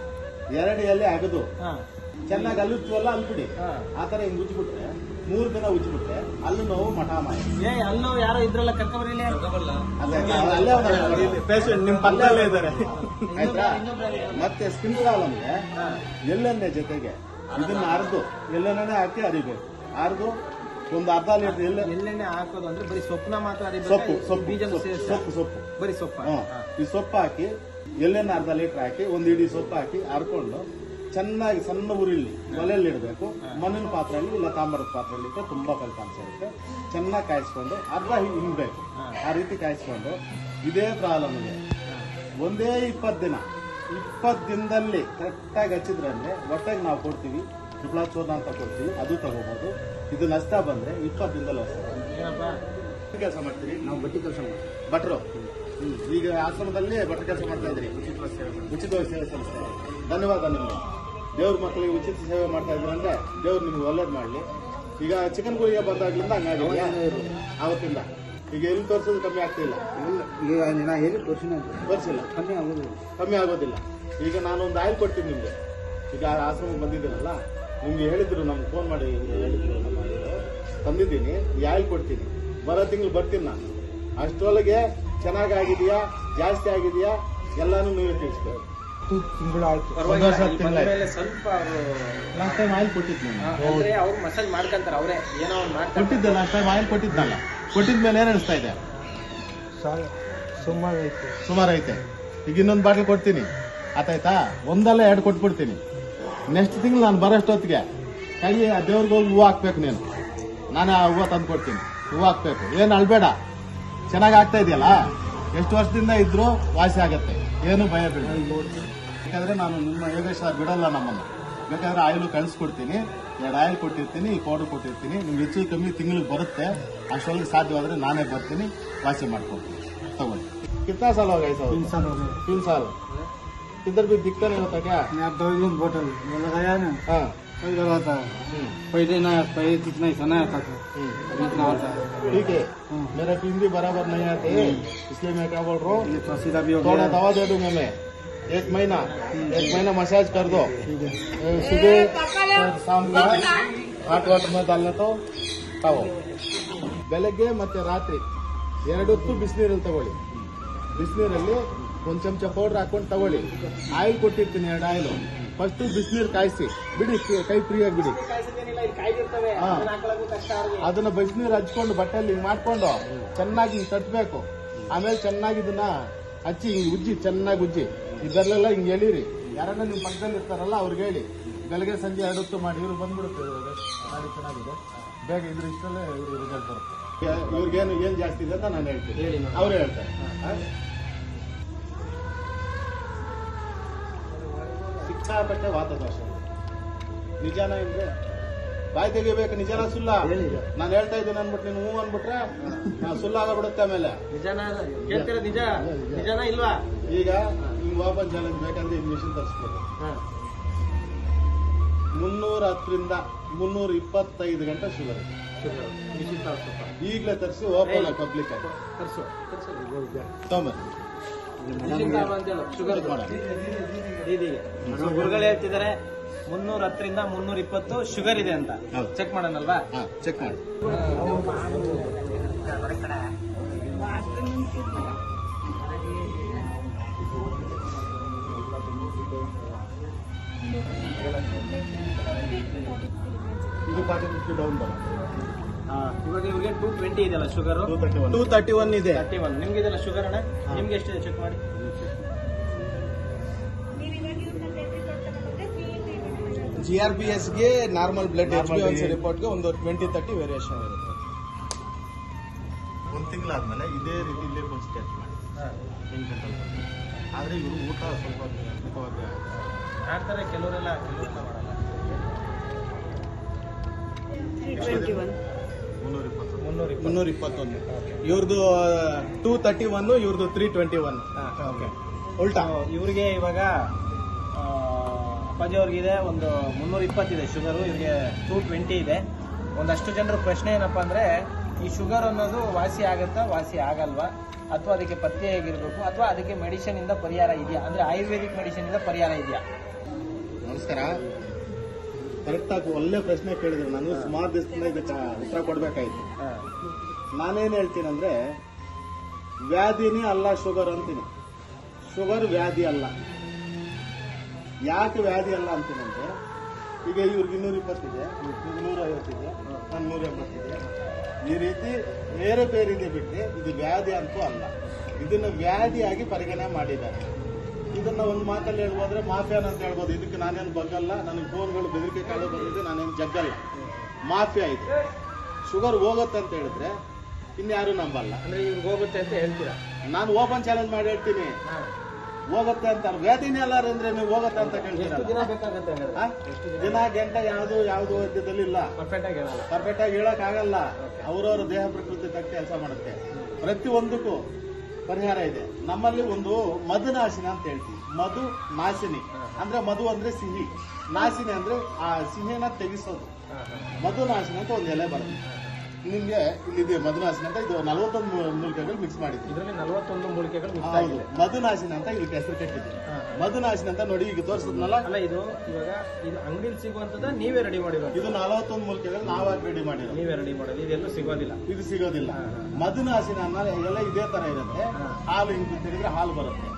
ಎರಡು ಎಲೆ ಅಗದು ಹಾ. ಚೆನ್ನಾಗಿ ಅಲ್ಲುತ್ವಲ್ಲ ಅಲ್ಬಿಡಿ ಹಾ. ಆ ತರ ಹಿಂಗ್ ಉಜ್ಬಿಟ್ರೆ ಮೂರು ದಿನ ಉಜ್ಬಿಟ್ರೆ ಅಲ್ಲು ನೋವು ಮಠ ಮಾಯ ಏ ಅಲ್ಲೋ ಯಾರೋ ಇದ್ರಲ್ಲ ಕರ್ಕೊಂಬರಿಲ್ಲ ಅಲ್ಲೇ ಅಲ್ಲೇ ಅವ್ರು ಪೇಷಂಟ್ ನಿಮ್ ಪಕ್ಕದಲ್ಲೇ ಇದ್ದಾರೆ ಆಯ್ತಾ ಮತ್ತೆ ಸ್ಕಿನ್ ಪ್ರಾಬ್ಲಮ್ಗೆ ಎಳ್ಳೆಣ್ಣೆ ಜೊತೆಗೆ ಇದನ್ನ ಅರ್ದು ಎಳ್ಳೆಣ್ಣೆ ಹಾಕಿ ಅರಿಬೇಕು ಅರ್ದು ಒಂದು ಅರ್ಧ ಲೀಟರ್ ಎಳ್ಳೆ ಎಲ್ಲೆಣ್ಣೆ ಹಾಕೋದು ಅಂದ್ರೆ ಬರೀ ಸೊಪ್ಪನ ಮಾತ್ರ ಅರಿಬೇಕಾ? ಸೊಪ್ಪು ಸೊಪ್ಪು ಬೀಜನ ಸೊಪ್ಪು, ಸೇರ್ಸಾ? ಸೊಪ್ಪು ಸೊಪ್ಪು ಬರೀ ಸೊಪ್ಪ ಹ್ಮ್. ಈ ಸೊಪ್ಪು ಹಾಕಿ ಎಳ್ಳೆಣ್ಣೆ ಅರ್ಧ ಲೀಟರ್ ಹಾಕಿ ಒಂದು ಇಡೀ ಸೊಪ್ಪು ಹಾಕಿ ಹರ್ಕೊಂಡು ಚೆನ್ನಾಗಿ ಸಣ್ಣ ಉರಿಲಿ ಒಲೆಯಲ್ಲಿ ಇಡಬೇಕು ಮಣ್ಣಿನ ಪಾತ್ರೆಯಲ್ಲಿ ಇಲ್ಲ ತಾಮ್ರದ ಪಾತ್ರೆಯಲ್ಲಿ ಇಟ್ಟರೆ ತುಂಬಾ ಫಲಿತಾಂಶ ಇರುತ್ತೆ ಚೆನ್ನಾಗಿ ಕಾಯಿಸ್ಕೊಂಡು ಅರ್ಧ ಹಿಂಗ್ ಹಿಂಗ್ಬೇಕು ಆ ರೀತಿ ಕಾಯಿಸ್ಕೊಂಡು ಇದೇ ಪ್ರಾಬ್ಲಮ್ಗೆ ಒಂದೇ ಇಪ್ಪತ್ತು ದಿನ ಇಪ್ಪತ್ತು ದಿನದಲ್ಲಿ ಕರೆಕ್ಟಾಗಿ ಹಚ್ಚಿದ್ರೆ ಅಂದ್ರೆ ಹೊಟ್ಟೆಗೆ ನಾವು ಕೊಡ್ತೀವಿ ಟ್ರಿಪ್ಲಾಚೋದ ಅಂತ ಕೊಡ್ತೀವಿ ಅದು ತಗೋಬಹುದು ಇದು ನಷ್ಟ ಬಂದ್ರೆ ಇಪ್ಪತ್ತು ದಿನದಲ್ಲಿ ಹೊಸ ಏನಪ್ಪ ಕೆಲಸ ಮಾಡ್ತೀರಿ ನಾವು ಬಟ್ಟೆ ಕೆಲಸ ಭಟ್ರು ಹ್ಮ್. ಈಗ ಆಶ್ರಮದಲ್ಲಿ ಭಟ್ರ ಕೆಲಸ ಮಾಡ್ತಾ ಇದ್ರಿ ಉಚಿತವಾಗಿ ಸೇವೆ ಸಲ್ಲಿಸ್ತಾರೆ ಧನ್ಯವಾದ ನಿಮ್ಗೆ ದೇವ್ರ ಮಕ್ಕಳಿಗೆ ಉಚಿತ ಸೇವೆ ಮಾಡ್ತಾ ಇದ್ರು ಅಂದ್ರೆ ದೇವ್ರು ನಿಮ್ಗೆ ಒಳ್ಳೇದ್ ಮಾಡ್ಲಿ ಈಗ ಚಿಕನ್ ಗುಳಿಗೆ ಬಂದಾಗ್ಲಿಂದ ಹಂಗಾಗಿದೆಯಾ ಅವತ್ತಿಂದ ಈಗ ಎಲ್ಲಿ ತೋರಿಸೋದು ಕಮ್ಮಿ ಆಗ್ತಿಲ್ಲ ಈಗ ನಾ ಹೇಳಿ ತೋರಿಸಿನ ತೋರಿಸಿಲ್ಲ ಕಮ್ಮಿ ಆಗೋದು ಕಮ್ಮಿ ಆಗೋದಿಲ್ಲ ಈಗ ನಾನೊಂದು ಆಯಿಲ್ ಕೊಡ್ತೀನಿ ನಿಮ್ಗೆ ಈಗ ಆಶ್ರಮಕ್ಕೆ ಬಂದಿದ್ದೀರಲ್ಲ ನಿಮ್ಗೆ ಹೇಳಿದ್ರು ನಮ್ಗೆ ಫೋನ್ ಮಾಡಿ ಹೇಳಿದ್ರು ನಮ್ಮ ಇವ್ರು. ತಂದಿದ್ದೀನಿ ಈ ಆಯಿಲ್ ಕೊಡ್ತೀನಿ ಬರೋ ತಿಂಗಳು ಬರ್ತೀನಿ ನಾನು ಅಷ್ಟರೊಳಗೆ ಚೆನ್ನಾಗಾಗಿದೆಯಾ ಜಾಸ್ತಿ ಆಗಿದೆಯಾ ಎಲ್ಲಾನು ನೀವೇ ತಿಳಿಸ್ಬೇಕು ಪರವಾಗಿಲ್ಲ ವರ್ಷ ಇಲ್ಲಿ ತಿಂಗ್ಳಾಯ್ತು. ಬಂದ್ಮೇಲೆ ಸ್ವಲ್ಪ ಅವರು ಲಾಸ್ಟ್ ಟೈಮ್ ಆಯಿಲ್ ಕೊಟ್ಟಿದ್ದು ನಾನು ಅಂದ್ರೆ ಅವ್ರು ಮಸಾಜ್ ಮಾಡ್ಕೊಂತಾರೆ ಅವರೇ ಏನೋ ಒಂದು ಮಾಡ್ತಾರೆ ಕೊಟ್ಟಿದ್ದೆ ಲಾಸ್ಟ್ ಟೈಮ್ ಆಯಿಲ್ ಕೊಟ್ಟಿದ್ನಲ್ಲ ಕೊಟ್ಟಿದ್ಮೇಲೆ ಏನ್ ಅನಿಸ್ತಾ ಇದೆ ಸುಮಾರು ಐತೆ ಈಗ ಇನ್ನೊಂದು ಬಾಟ್ಲ್ ಕೊಡ್ತೀನಿ ಆತಾಯ್ತಾ ಒಂದಲ್ಲ ಎರಡು ಕೊಟ್ಬಿಡ್ತೀನಿ ನೆಕ್ಸ್ಟ್ ತಿಂಗಳು ನಾನು ಬರೋಷ್ಟೊತ್ತಿಗೆ ಕೈ ಆ ದೇವ್ರಿಗೆ ಹೋಗಿ ಹೂವು ಹಾಕ್ಬೇಕು ನೀನು ನಾನು ಆ ಹೂವು ತಂದು ಕೊಡ್ತೀನಿ ಹೂವು ಹಾಕ್ಬೇಕು ಏನು ಅಳ್ಬೇಡ ಚೆನ್ನಾಗಿ ಆಗ್ತಾ ಇದೆಯಲ್ಲ ಎಷ್ಟು ವರ್ಷದಿಂದ ಇದ್ರು ವಾಸಿ ಆಗತ್ತೆ ಏನು ಭಯ ಬೇಡ ಯಾಕಂದ್ರೆ ನಾನು ನಿಮ್ಮ ಯೋಗೇಶ್ ಸರ್ ಬಿಡಲ್ಲ ನಮ್ಮನ್ನ ಬೇಕಾದ್ರೆ ಆಯಿಲ್ ಕಳಿಸ್ಕೊಡ್ತೀನಿ ಎರಡು ಆಯಿಲ್ ಕೊಟ್ಟಿರ್ತೀನಿ ಈ ಪೌಡರ್ ಕೊಟ್ಟಿರ್ತೀನಿ ನಿಮ್ಗೆ ಹೆಚ್ಚು ಕಮ್ಮಿ ತಿಂಗಳಿಗೆ ಬರುತ್ತೆ ಅಷ್ಟೊಳಗೆ ಸಾಧ್ಯವಾದ್ರೆ ನಾನೇ ಬರ್ತೀನಿ ವಾಸಿ ಮಾಡ್ಕೊಡ್ತೀನಿ ತಗೊಳ್ಳಿ कितना साल हो गया ऐसा तीन साल हो गए तीन साल इधर भी दिक्कत नहीं होता क्या बोतल वो लगाया ना हाँ वही लगाता है हम्म, पहले ना पहले इतना ही सना आता था हम्म। अभी इतना आता है ठीक है मेरा टीम भी बराबर नहीं आते इसलिए मैं क्या बोल रहा ये हूँ तो सीधा भी हो थोड़ा गया दवा दे दूंगा मैं एक महीना एक महीना मसाज कर दो ए, सुबह और शाम को हाट वाटर में डालने तो ತಾವು ಬೆಳಗ್ಗೆ ಮತ್ತೆ ರಾತ್ರಿ ಎರಡೊತ್ತು ಬಿಸಿನೀರಲ್ಲಿ ತಗೊಳ್ಳಿ ಬಿಸಿನೀರಲ್ಲಿ ಒಂದ್ ಚಮಚ ಪೌಡರ್ ಹಾಕೊಂಡು ತಗೊಳ್ಳಿ ಆಯಿಲ್ ಕೊಟ್ಟಿರ್ತೀನಿ ಎರಡು ಆಯಿಲ್ ಫಸ್ಟ್ ಬಿಸಿನೀರು ಕಾಯಿಸಿ ಬಿಡಿ ಕೈ ಫ್ರೀ ಆಗಿ ಬಿಡಿ ಕಾಯಿಸೋದೇನಿಲ್ಲ ಇಲ್ಲಿ ಕಾಯ್ದಿರ್ತವೆ ಹಾ. ಅದನ್ನ ಹಾಕೊಳ್ಳೋದು ಕಷ್ಟ ಅವ್ರಿಗೆ ಅದನ್ನ ಬಿಸಿನೀರು ಹಚ್ಕೊಂಡು ಬಟ್ಟೆಯಲ್ಲಿ ಹಿಂಗ್ ಮಾಡ್ಕೊಂಡು ಚೆನ್ನಾಗಿ ಹಿಂಗ್ ತಟ್ಟಬೇಕು ಆಮೇಲೆ ಚೆನ್ನಾಗಿ ಇದನ್ನ ಹಚ್ಚಿ ಹಿಂಗ್ ಉಜ್ಜಿ ಚೆನ್ನಾಗಿ ಉಜ್ಜಿ ಇದರಲ್ಲೆಲ್ಲ ಹಿಂಗ್ ಎಳೀರಿ ಯಾರನ್ನ ನಿಮ್ ಪಕ್ಕದಲ್ಲಿ ಇರ್ತಾರಲ್ಲ ಅವ್ರಿಗೆ ಹೇಳಿ ಬೆಳಗ್ಗೆ ಸಂಜೆ ಎರಡು ಹೊತ್ತು ಮಾಡಿ ಇವ್ರು ಬಂದ್ಬಿಡುತ್ತೆ ಗಾಡಿ ಚೆನ್ನಾಗಿದೆ ಬೇಗ ಇದ್ರ ಇಷ್ಟಲ್ಲೇ ಇವ್ರು ರಿಸಲ್ಟ್ ಬರುತ್ತೆ ಇವ್ರಿಗೇನು ಏನ್ ಜಾಸ್ತಿ ಇದೆ ಅಂತ ನಾನು ಹೇಳ್ತೀನಿ ಹೇಳಿ ನೋಡಿ. ಅವ್ರು ಹೇಳ್ತಾರೆ ಹಾ? ಸಿಕ್ಕಾಪಟ್ಟೆ ವಾತದೋಷ ನಿಜಾನ ಇದ್ರೆ ಬಾಯಿ ತೆಗಿಬೇಕು ನಿಜಾನ ಸುಲ್ಲ ನಾನು ಹೇಳ್ತಾ ಇದ್ದೀನಿ ಅನ್ಬಿಟ್ಟು ನೀನು ಹೂ ಅನ್ಬಿಟ್ರೆ ನಾ ಸುಳ್ಳಾಗಬಿಡುತ್ತೆ ಆಮೇಲೆ ನಿಜಾನ ಕೇಳ್ತೀರ ನಿಜ ನಿಜಾನ ಇಲ್ವಾ ಈಗ ಹಿಂಗ್ ಓಪನ್ ಚಾಲೆಂಜ್ ಬೇಕಂದ್ರೆ ಈ ಮಿಷಿನ್ ತರಿಸ್ಬೋದು ಮುನ್ನೂರ ಹತ್ತರಿಂದ ಮುನ್ನೂರ ಇಪ್ಪತ್ತೈದು ಗಂಟೆ ಶುಗರ್ ಮಿಷಿನ್ ತರ್ಸಪ್ಪ ಈಗಲೇ ತರಿಸಿ ಓಪನ್ ಪಬ್ಲಿಕ್ ಆಗಿ ತರ್ಸು ತೊಂಬತ್ತು ಮಿಷಿನ್ ತಗೊಂಬ ಅಂತ ಹೇಳು ಶುಗರ್ ದೀದಿಗೆ ನಮ್ಮ ಗುರುಗಳು ಹೇಳ್ತಿದ್ದಾರೆ ಮುನ್ನೂರ ಹತ್ತರಿಂದ ಮುನ್ನೂರ ಇಪ್ಪತ್ತು ಶುಗರ್ ಇದೆ ಅಂತ ಹೌದು. ಚೆಕ್ ಮಾಡೋಣಲ್ವಾ ಹಾ ಚೆಕ್ ಮಾಡಿ ಇದು ಫಾರ್ಟಿ ಫಿಫ್ಟಿ ಡೌನ್ ಬರುತ್ತೆ ಇವಾಗ ಇವ್ರಿಗೆ ಟೂ ಟ್ವೆಂಟಿ ಇದೆಯಲ್ಲ sugar two thirty one two thirty one ಇದೆ ತರ್ಟಿ ಒನ್ ನಿಮ್ಗೆ ಇದೆಲ್ಲ ಶುಗರ್ ಅಣ್ಣ ನಿಮ್ಗೆ ಎಷ್ಟಿದೆ ಚೆಕ್ ಮಾಡಿ ಜಿ ಆರ್ ಪಿ ಎಸ್ ಗೆ normal blood H Normal B one C BA. Report ಗೆ ಒಂದು ಟ್ವೆಂಟಿ ತರ್ಟಿ ವೇರಿಯೇಷನ್ ಇರುತ್ತೆ ಒಂದು ತಿಂಗಳಾದ್ಮೇಲೆ ಇದೇ ರೀತಿ ಇಲ್ಲೇ ಒಂದು ಸ್ಕೆಚ್ ಮಾಡಿ ಎಂಟು ಗಂಟೆಲಿ ಬಂದು. ಆದ್ರೆ ಇವರು ಊಟ ಸ್ವಲ್ಪ ಅದ್ಭುತವಾಗಿ ಮಾಡ್ತಾರೆ ಕೆಲವರೆಲ್ಲ ಕೆಲವರೆಲ್ಲ ಮಾಡಲ್ಲ ಮುನ್ನೂರ ಇಪ್ಪತ್ತು ಮುನ್ನೂರ ಇಪ್ಪತ್ತು ಮುನ್ನೂರ ಇಪ್ಪತ್ತೊಂದು ಇವ್ರದ್ದು ಟೂ ತರ್ಟಿ ಒನ್ ಇವ್ರದ್ದು ತ್ರೀ ಟ್ವೆಂಟಿ ಒನ್ ಓಕೆ ಉಲ್ಟಾ ಇವರಿಗೆ ಇವಾಗ ಆ, ಅಪ್ಪಾಜಿ ಅವ್ರಿಗಿದೆ ಒಂದು ಮುನ್ನೂರ ಇಪ್ಪತ್ತಿದೆ ಶುಗರು ಇವ್ರಿಗೆ ಟೂ ಟ್ವೆಂಟಿ ಇದೆ ಒಂದಷ್ಟು ಜನರ ಪ್ರಶ್ನೆ ಏನಪ್ಪಾ ಅಂದ್ರೆ ಈ ಶುಗರ್ ಅನ್ನೋದು ವಾಸಿ ಆಗತ್ತಾ ವಾಸಿ ಆಗಲ್ವಾ ಅಥವಾ ಅದಕ್ಕೆ ಪತ್ತೆ ಹೇಗಿರ್ಬೇಕು ಅಥವಾ ಅದಕ್ಕೆ ಮೆಡಿಸಿನ್ ಇಂದ ಪರಿಹಾರ ಇದೆಯಾ ಅಂದ್ರೆ ಆಯುರ್ವೇದಿಕ್ ಮೆಡಿಸಿನ್ ಇಂದ ಪರಿಹಾರ ಇದೆಯಾ ನಮಸ್ಕಾರ ಕರೆಕ್ಟ್ ಆಗಿ ಒಳ್ಳೆ ಪ್ರಶ್ನೆ ಕೇಳಿದ್ರು ನಾನು ಸುಮಾರು ದಿವಸದಿಂದ ಇದಕ್ಕೆ ಉತ್ತರ ಕೊಡ್ಬೇಕಾಯ್ತು ನಾನೇನ್ ಹೇಳ್ತೀನಂದ್ರೆ ವ್ಯಾಧಿನೇ ಅಲ್ಲ ಶುಗರ್ ಅಂತೀನಿ ಶುಗರ್ ವ್ಯಾಧಿ ಅಲ್ಲ ಯಾಕೆ ವ್ಯಾಧಿ ಅಲ್ಲ ಅಂತೀನಂದ್ರೆ ಈಗ ಇವ್ರಿಗೆ ಇನ್ನೂರ ಇಪ್ಪತ್ತಿದೆ ಇವ್ರಿಗೆ ನೂರ ಐವತ್ತಿದೆ ನಾನು ನೂರ ಎಂಬತ್ತಿದೆ ಈ ರೀತಿ ಬೇರೆ ಬೇರೆ ಇದೆ ಬಿಟ್ಟರೆ ಇದು ವ್ಯಾಧಿ ಅಂತೂ ಅಲ್ಲ ಇದನ್ನ ವ್ಯಾಧಿಯಾಗಿ ಪರಿಗಣನೆ ಮಾಡಿದ್ದಾರೆ ಇದನ್ನ ಒಂದು ಮಾತಲ್ಲಿ ಹೇಳ್ಬೋದ್ರೆ ಮಾಫಿಯಾನ್ ಅಂತ ಹೇಳ್ಬೋದು ಇದಕ್ಕೆ ನಾನೇನು ಬಗ್ಗಲ್ಲ ನನಗೆ ಫೋನ್ಗಳು ಬೆದರಿಕೆ ಕಾಳು ಬಂದಿದೆ ನಾನೇನು ಜಗ್ಗಲ್ಲ ಮಾಫಿಯಾ ಇದು ಶುಗರ್ ಹೋಗುತ್ತೆ ಅಂತ ಹೇಳಿದ್ರೆ ಇನ್ಯಾರು ನಂಬಲ್ಲ ಅಂದ್ರೆ ಇವ್ರಿಗೆ ಹೋಗುತ್ತೆ ಅಂತ ಹೇಳ್ತೀರಾ ನಾನು ಓಪನ್ ಚಾಲೆಂಜ್ ಮಾಡಿ ಹೇಳ್ತೀನಿ ಹೋಗುತ್ತೆ ಅಂತ ವ್ಯಾಧಿನೇ ಅಲ್ಲ ಅಂದ್ರೆ ನೀವು ಹೋಗುತ್ತೆ ಅಂತ ಎಷ್ಟು ದಿನ ಕೇಳ್ತೀರಲ್ಲ ಬೇಕಾಗುತ್ತೆ ಹಂಗಾದ್ರೆ ಆ? ದಿನ ಗಂಟೆ ಯಾವುದು ಯಾವುದು ವೈದ್ಯದಲ್ಲಿ ಇಲ್ಲ ಪರ್ಫೆಕ್ಟ್ ಆಗಿ ಹೇಳಲ್ಲ ಪರ್ಫೆಕ್ಟ್ ಆಗಿ ಹೇಳಕ್ ಆಗಲ್ಲ ಅವರವರ ದೇಹ ಪ್ರಕೃತಿ ತಕ್ಕ ಕೆಲಸ ಮಾಡುತ್ತೆ ಪ್ರತಿ ಒಂದಕ್ಕೂ ಪರಿಹಾರ ಇದೆ ನಮ್ಮಲ್ಲಿ ಒಂದು ಮಧುನಾಶಿನಿ ಅಂತ ಹೇಳ್ತೀವಿ ಮಧು ನಾಶಿನಿ ಅಂದ್ರೆ ಮಧು ಅಂದ್ರೆ ಸಿಹಿ ನಾಶಿನಿ ಅಂದ್ರೆ ಆ ಸಿಹಿನ ತೆಗಿಸೋದು ಮಧುನಾಶಿನಿ ಅಂತ ಒಂದು ಎಲೆ ಬರುತ್ತೆ ನಿಮ್ಗೆ ಇಲ್ಲಿದೆ ಮಧುನಾಶಿನಿ ಅಂತ ಇದು ನಲವತ್ತೊಂದು ಮೂಲಿಕೆಗಳು ಮಿಕ್ಸ್ ಮಾಡಿದ್ದೀವಿ ಇದರಲ್ಲಿ ನಲವತ್ತೊಂದು ಮೂಲಿಕೆಗಳು ಮಿಕ್ಸ್ ಹೌದು ಆಗಿದೆ ಮಧುನಾಶಿನಿ ಅಂತ ಇದಕ್ಕೆ ಹೆಸರು ಕಟ್ಟಿದ್ದೀವಿ ಹಾ. ಮಧುನಾಶಿನಿ ಅಂತ ನೋಡಿ ಈಗ ತೋರಿಸಿದ್ನಲ್ಲ ಅಲ್ಲ ಇದು ಇವಾಗ ಇದು ಅಂಗಡಿಲಿ ಸಿಗುವಂತದ ನೀವೇ ರೆಡಿ ಮಾಡಿರೋದು ಇದು ನಲವತ್ತೊಂದು ಮೂಲಿಕೆಗಳು ನಾವಾಗಿ ರೆಡಿ ಮಾಡಿರೋದು ನೀವೇ ರೆಡಿ ಮಾಡೋದು ಇದೆಲ್ಲೂ ಸಿಗೋದಿಲ್ಲ ಇದು ಸಿಗೋದಿಲ್ಲ ಹಾ, ಹಾ. ಮಧುನಾಶಿನ ಅನ್ನ ಎಲ್ಲ ಇದೇ ತರ ಇರುತ್ತೆ ಹಾ. ಹಾಲು ಹಿಂಗ್ ತೆಗೆದ್ರೆ ಹಾಲು ಬರುತ್ತೆ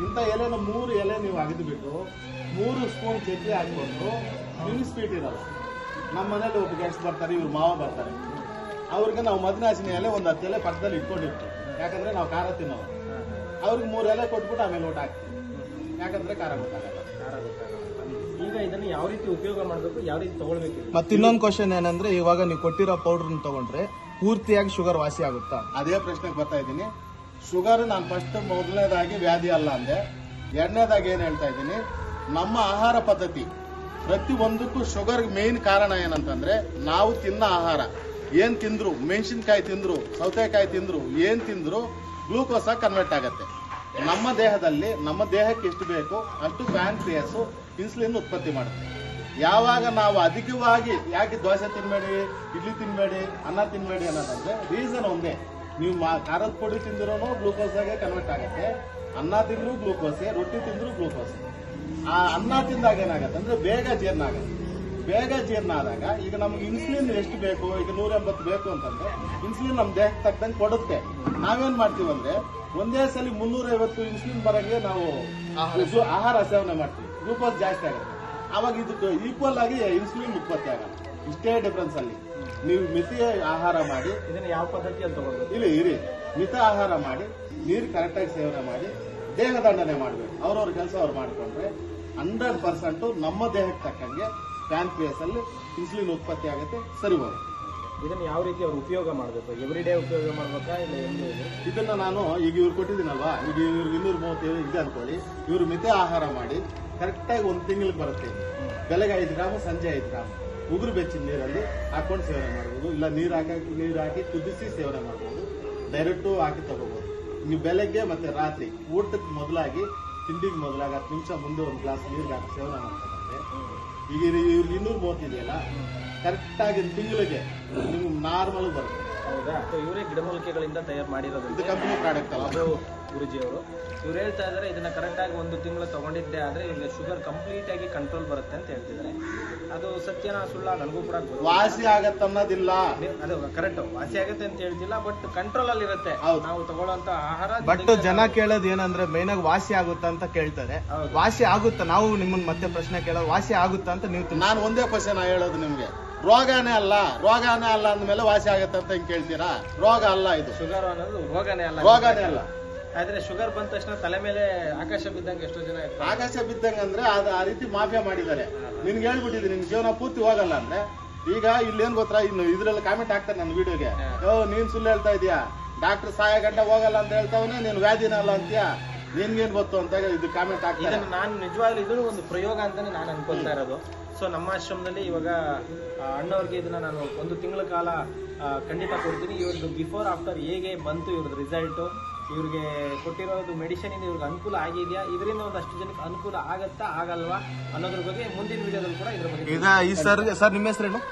ಇಂಥ ಎಲೆನ ಮೂರು ಎಲೆ ನೀವು ಅಗೆದುಬಿಟ್ಟು ಮೂರು ಸ್ಪೂನ್ ಚಕ್ಕೆ ಹಾಕ್ಕೊಂಡು ನಿಲ್ಲಿಸ್ಬಿಟ್ಟು ಇರಲ್ಲ ನಮ್ಮ ಮನೇಲಿ ಒಬ್ಬ ಗೆಸ್ಟ್ ಬರ್ತಾರೆ ಇವ್ರು ಮಾವ ಬರ್ತಾರೆ ಅವ್ರಿಗೆ ನಾವು ಮದನಾಸಿನ ಎಲೆ ಒಂದು ಹತ್ತು ಎಲೆ ಪಕ್ಕದಲ್ಲಿ ಇಟ್ಕೊಂಡಿರ್ತೀವಿ ಯಾಕಂದ್ರೆ ನಾವು ಖಾರ ತಿನ್ನೋರು ಅವ್ರಿಗೆ ಮೂರು ಎಲೆ ಕೊಟ್ಬಿಟ್ಟು ಆಮೇಲೆ ಊಟ ಹಾಕ್ತೀವಿ ಯಾಕಂದ್ರೆ ಖಾರ ಗೊತ್ತಾಗಲ್ಲ ಖಾರ ಗೊತ್ತಾಗಲ್ಲ. ಈಗ ಇದನ್ನು ಯಾವ ರೀತಿ ಉಪಯೋಗ ಮಾಡಬೇಕು ಯಾವ ರೀತಿ ತಗೊಳ್ಬೇಕು ಇದನ್ನ? ಮತ್ತೆ ಇನ್ನೊಂದು ಕ್ವಶನ್ ಏನಂದ್ರೆ ಇವಾಗ ನೀವು ಕೊಟ್ಟಿರೋ ಪೌಡರ್ನ ತಗೊಂಡ್ರೆ ಪೂರ್ತಿಯಾಗಿ ಶುಗರ್ ವಾಸಿ ಆಗುತ್ತಾ ಅದೇ ಪ್ರಶ್ನೆಗೆ ಬರ್ತಾ ಇದ್ದೀನಿ ಶುಗರ್ ನಾನು ಫಸ್ಟ್ ಮೊದಲನೇದಾಗಿ ವ್ಯಾಧಿ ಅಲ್ಲ ಅಂದೆ ಎರಡನೇದಾಗಿ ಏನ್ ಹೇಳ್ತಾ ಇದ್ದೀನಿ ನಮ್ಮ ಆಹಾರ ಪದ್ಧತಿ ಪ್ರತಿ ಒಂದಕ್ಕೂ ಶುಗರ್ ಮೇನ್ ಕಾರಣ ಏನಂತಂದ್ರೆ ನಾವು ತಿನ್ನ ಆಹಾರ ಏನ್ ತಿಂದ್ರು ಮೆಣಸಿನ್ಕಾಯಿ ತಿಂದ್ರು ಸೌತೆಕಾಯಿ ತಿಂದ್ರು ಏನ್ ತಿಂದ್ರು ಗ್ಲೂಕೋಸ್ ಆಗಿ ಕನ್ವರ್ಟ್ ಆಗತ್ತೆ ನಮ್ಮ ದೇಹದಲ್ಲಿ ನಮ್ಮ ದೇಹಕ್ಕೆ ಎಷ್ಟು ಬೇಕು ಅಷ್ಟು ಪ್ಯಾನ್ಕ್ರಿಯಸ್ ಇನ್ಸುಲಿನ್ ಉತ್ಪತ್ತಿ ಮಾಡುತ್ತೆ ಯಾವಾಗ ನಾವು ಅಧಿಕವಾಗಿ ಯಾಕೆ ದೋಸೆ ತಿನ್ಬೇಡಿ ಇಡ್ಲಿ ತಿನ್ಬೇಡಿ ಅನ್ನ ತಿನ್ಬೇಡಿ ಅನ್ನೋದಂದ್ರೆ ರೀಸನ್ ಒಂದೇ ನೀವು ಮಾ ಖಾರದ ಪುಡಿ ತಿಂದಿರೋನು ಗ್ಲೂಕೋಸ್ ಆಗಿ ಕನ್ವರ್ಟ್ ಆಗುತ್ತೆ ಅನ್ನ ತಿಂದ್ರು ಗ್ಲೂಕೋಸೆ ರೊಟ್ಟಿ ತಿಂದ್ರು ಗ್ಲೂಕೋಸ್ ಆ ಅನ್ನ ತಿಂದಾಗ ಏನಾಗತ್ತೆ ಅಂದ್ರೆ ಬೇಗ ಜೀರ್ಣ ಆಗತ್ತೆ ಬೇಗ ಜೀರ್ಣ ಆದಾಗ ಈಗ ನಮ್ಗೆ ಇನ್ಸುಲಿನ್ ಎಷ್ಟು ಬೇಕು ಈಗ ನೂರ ಎಂಬತ್ತು ಬೇಕು ಅಂತಂದ್ರೆ ಇನ್ಸುಲಿನ್ ನಮ್ ದೇಹಕ್ಕೆ ತಕ್ಕಂಗೆ ಕೊಡುತ್ತೆ ನಾವೇನ್ ಮಾಡ್ತೀವಿ ಅಂದ್ರೆ ಒಂದೇ ಸಲ ಮುನ್ನೂರ ಐವತ್ತು ಇನ್ಸುಲಿನ್ ಬರಂಗೆ ನಾವು ಇದು ಆಹಾರ ಸೇವನೆ ಮಾಡ್ತೀವಿ ಗ್ಲೂಕೋಸ್ ಜಾಸ್ತಿ ಆಗುತ್ತೆ ಅವಾಗ ಇದಕ್ಕೆ ಈಕ್ವಲ್ ಆಗಿ ಇನ್ಸುಲಿನ್ ಉತ್ಪತ್ತಿ ಆಗಲ್ಲ ಇಷ್ಟೇ ಡಿಫ್ರೆನ್ಸ್ ಅಲ್ಲಿ ನೀವು ಮಿತಿ ಆಹಾರ ಮಾಡಿ ಇದನ್ನ ಯಾವ ಪದ್ಧತಿಯಲ್ಲಿ ತಗೊಳ್ಬೇಕು ಇರಿ ಇರಿ ಮಿತ ಆಹಾರ ಮಾಡಿ ನೀರು ಕರೆಕ್ಟಾಗಿ ಸೇವನೆ ಮಾಡಿ ದೇಹ ದಂಡನೆ ಮಾಡಬೇಕು ಅವ್ರವ್ರ ಕೆಲಸ ಅವ್ರು ಮಾಡಿಕೊಂಡ್ರೆ ಹಂಡ್ರೆಡ್ ಪರ್ಸೆಂಟ್ ನಮ್ಮ ದೇಹಕ್ಕೆ ತಕ್ಕಂಗೆ ಪ್ಯಾನ್ಕ್ರಿಯಸ್ ಅಲ್ಲಿ ಇನ್ಸುಲಿನ್ ಉತ್ಪತ್ತಿ ಆಗುತ್ತೆ ಸರಿ ಹೋಗುತ್ತೆ ಇದನ್ನ ಯಾವ ರೀತಿ ಅವ್ರು ಉಪಯೋಗ ಮಾಡಬೇಕು ಎವ್ರಿ ಡೇ ಉಪಯೋಗ ಮಾಡ್ಬೇಕಾ ಇಲ್ಲ ಹೆಂಗೆ ಇದು? ಇದನ್ನ ನಾನು ಈಗ ಇವ್ರು ಕೊಟ್ಟಿದ್ದೀನಲ್ವಾ ಈಗ ಇವ್ರಿಗೆ ಇನ್ನೂರ ಮೂವತ್ತೇಳು ಇದೆ ಅನ್ಕೊಳ್ಳಿ ಇವ್ರು ಮಿತ ಆಹಾರ ಮಾಡಿ ಕರೆಕ್ಟಾಗಿ ಒಂದು ತಿಂಗಳಿಗೆ ಬರುತ್ತೆ ಇದು. ಬೆಳಗ್ಗೆ ಐದು ಗ್ರಾಮ್ ಸಂಜೆ ಐದು ಗ್ರಾಮ್ ಉಗುರು ಬೆಚ್ಚಿನ ನೀರಲ್ಲಿ ಹಾಕೊಂಡು ಸೇವನೆ ಮಾಡ್ಬೋದು ಇಲ್ಲ ನೀರು ಹಾಕಿ ನೀರು ಹಾಕಿ ಕುದಿಸಿ ಸೇವನೆ ಮಾಡ್ಬೋದು ಡೈರೆಕ್ಟು ಹಾಕಿ ತಗೋಬಹುದು ನೀವು ಬೆಳಗ್ಗೆ ಮತ್ತೆ ರಾತ್ರಿ ಊಟಕ್ಕೆ ಮೊದಲಾಗಿ ತಿಂಡಿಗೆ ಮೊದಲಾಗಿ ಹತ್ತು ನಿಮಿಷ ಮುಂದೆ ಒಂದು ಗ್ಲಾಸ್ ನೀರಿಗೆ ಹಾಕಿ ಸೇವನೆ ಮಾಡ್ಕೊಂಡ್ರೆ ಈಗ ಇವ್ರಿಗೆ ಇನ್ನೂರ ಮೂವತ್ತಿದೆಯಲ್ಲ ಕರೆಕ್ಟಾಗಿ ತಿಂಗಳಿಗೆ ನಿಮ್ಗೆ ನಾರ್ಮಲ್ ಬರುತ್ತೆ ಹೌದಾ ಸೊ ಇವರೇ ಗಿಡಮೂಲಿಕೆಗಳಿಂದ ತಯಾರು ಮಾಡಿರೋದು ಇದು ಕಂಪನಿ ಪ್ರಾಡಕ್ಟ್ ಅಲ್ಲ ಬಾಬು ಗುರುಜಿ ಅವರು ಇವ್ರು ಹೇಳ್ತಾ ಇದಾರೆ ಇದನ್ನ ಕರೆಕ್ಟ್ ಆಗಿ ಒಂದು ತಿಂಗಳು ತಗೊಂಡಿದ್ದೆ ಆದ್ರೆ ಇವ್ರಿಗೆ ಶುಗರ್ ಕಂಪ್ಲೀಟ್ ಆಗಿ ಕಂಟ್ರೋಲ್ ಬರುತ್ತೆ ಅಂತ ಹೇಳ್ತಿದ್ದಾರೆ ಅದು ಸತ್ಯನ ಸುಳ್ಳ ನನಗೂ ಕೂಡ ಗೊತ್ತಿಲ್ಲ. ವಾಸಿ ಆಗತ್ತನ್ನೋದಿಲ್ಲ ನೀವು- ಅದು ಕರೆಕ್ಟ್ ವಾಸಿ ಆಗುತ್ತೆ ಅಂತ ಹೇಳ್ತಿಲ್ಲ ಬಟ್ ಕಂಟ್ರೋಲ್ ಅಲ್ಲಿ ಇರುತ್ತೆ ಹೌದು. ನಾವು ತಗೊಳ್ಳೋಂತ ಆಹಾರ ಬಟ್ ಜೊತೆಗೆ ಜನ ಕೇಳೋದು ಏನಂದ್ರೆ ಮೇನ್ ಆಗಿ ವಾಸಿ ಆಗುತ್ತಾ ಅಂತ ಕೇಳ್ತಾರೆ ಹೌದು. ವಾಸಿ ಆಗುತ್ತಾ ನಾವು ನಿಮ್ಮನ್ನ ಮತ್ತೆ ಪ್ರಶ್ನೆ ಕೇಳೋದು ವಾಸಿ ಆಗುತ್ತಾ ಅಂತ ನೀವು ತಿಳ್ಸಿ. ನಾನು ಒಂದೇ ಕ್ವಶನ್ ಹೇಳೋದು ನಿಮ್ಗೆ ರೋಗನೇ ಅಲ್ಲ ರೋಗನೇ ಅಲ್ಲ ಅಂದ್ಮೇಲೆ ವಾಸಿ ಆಗತ್ತೆ ಅಂತ ಹಿಂಗ್ ಕೇಳ್ತೀರಾ ರೋಗ ಅಲ್ಲ ಇದು ಶುಗರ್ ಅನ್ನೋದು ರೋಗನೇ ಅಲ್ಲ ರೋಗನೇ ಅಲ್ಲ ಆದ್ರೆ ಶುಗರ್ ಬಂದ ತಕ್ಷಣ ತಲೆ ಮೇಲೆ ಆಕಾಶ ಬಿದ್ದಂಗೆ ಎಷ್ಟೋ ಜನ ಇರ್ತಾರೆ. ಆಕಾಶ ಬಿದ್ದಂಗ ಅಂದ್ರೆ ಅದು ಆ ರೀತಿ ಮಾಫಿಯಾ ಮಾಡಿದ್ದಾರೆ ನಿನ್ಗೆ ಹೇಳ್ಬಿಟ್ಟಿದ್ದೀನಿ ನಿನ್ ಜೀವನ ಪೂರ್ತಿ ಹೋಗಲ್ಲ ಅಂದ್ರೆ ಈಗ ಇಲ್ಲೇನ್ ಗೊತ್ತಾ ಇನ್ನು ಇದ್ರಲ್ಲಿ ಕಾಮೆಂಟ್ ಹಾಕ್ತಾರೆ ನನ್ನ ವಿಡಿಯೋಗೆ ಓ ನೀನ್ ಸುಳ್ಳು ಹೇಳ್ತಾ ಇದೀಯಾ ಡಾಕ್ಟರ್ ಸಹಾಯ ಗಂಟ ಹೋಗಲ್ಲ ಅಂತ ಹೇಳ್ತಾವನೆ ನೀನ್ ವ್ಯಾಧಿನ ಅಲ್ಲ ಅಂತೀಯಾ ನಿನ್ಗೇನ್ ಗೊತ್ತು ಅಂತ ಇದು ಕಾಮೆಂಟ್ ಹಾಕ್ತಾರೆ ಇದನ್ನು ನಾನು ನಿಜವಾಗ್ಲೂ ಇದನ್ನು ಒಂದು ಪ್ರಯೋಗ ಅಂತಾನೆ ನಾನು ಅನ್ಕೊಳ್ತಾ ಇರೋದು ಸೊ ನಮ್ಮ ಆಶ್ರಮದಲ್ಲಿ ಇವಾಗ ಆ, ಅಣ್ಣವ್ರಿಗೆ ಇದನ್ನ ನಾನು ಒಂದು ತಿಂಗಳ ಕಾಲ ಆ, ಖಂಡಿತ ಕೊಡ್ತೀನಿ ಇವ್ರದ್ದು ಬಿಫೋರ್ ಆಫ್ಟರ್ ಹೇಗೆ ಬಂತು ಇವ್ರದ್ದು ರಿಸಲ್ಟು ಇವ್ರಿಗೆ ಕೊಟ್ಟಿರೋದು ಮೆಡಿಸಿನ್ ಇಂದ ಇವ್ರಿಗೆ ಅನುಕೂಲ ಆಗಿದೆಯಾ ಇದರಿಂದ ಒಂದಷ್ಟು ಜನಕ್ಕೆ ಅನುಕೂಲ ಆಗತ್ತಾ ಆಗಲ್ವಾ ಅನ್ನೋದ್ರ ಬಗ್ಗೆ ಮುಂದಿನ ವಿಡಿಯೋದಲ್ಲಿ ಕೂಡ ಇದ್ರ ಬಗ್ಗೆ ಈಗ ಈ ಸರ್ ಸರ್ ನಿಮ್ಮ ಹೆಸರೇನು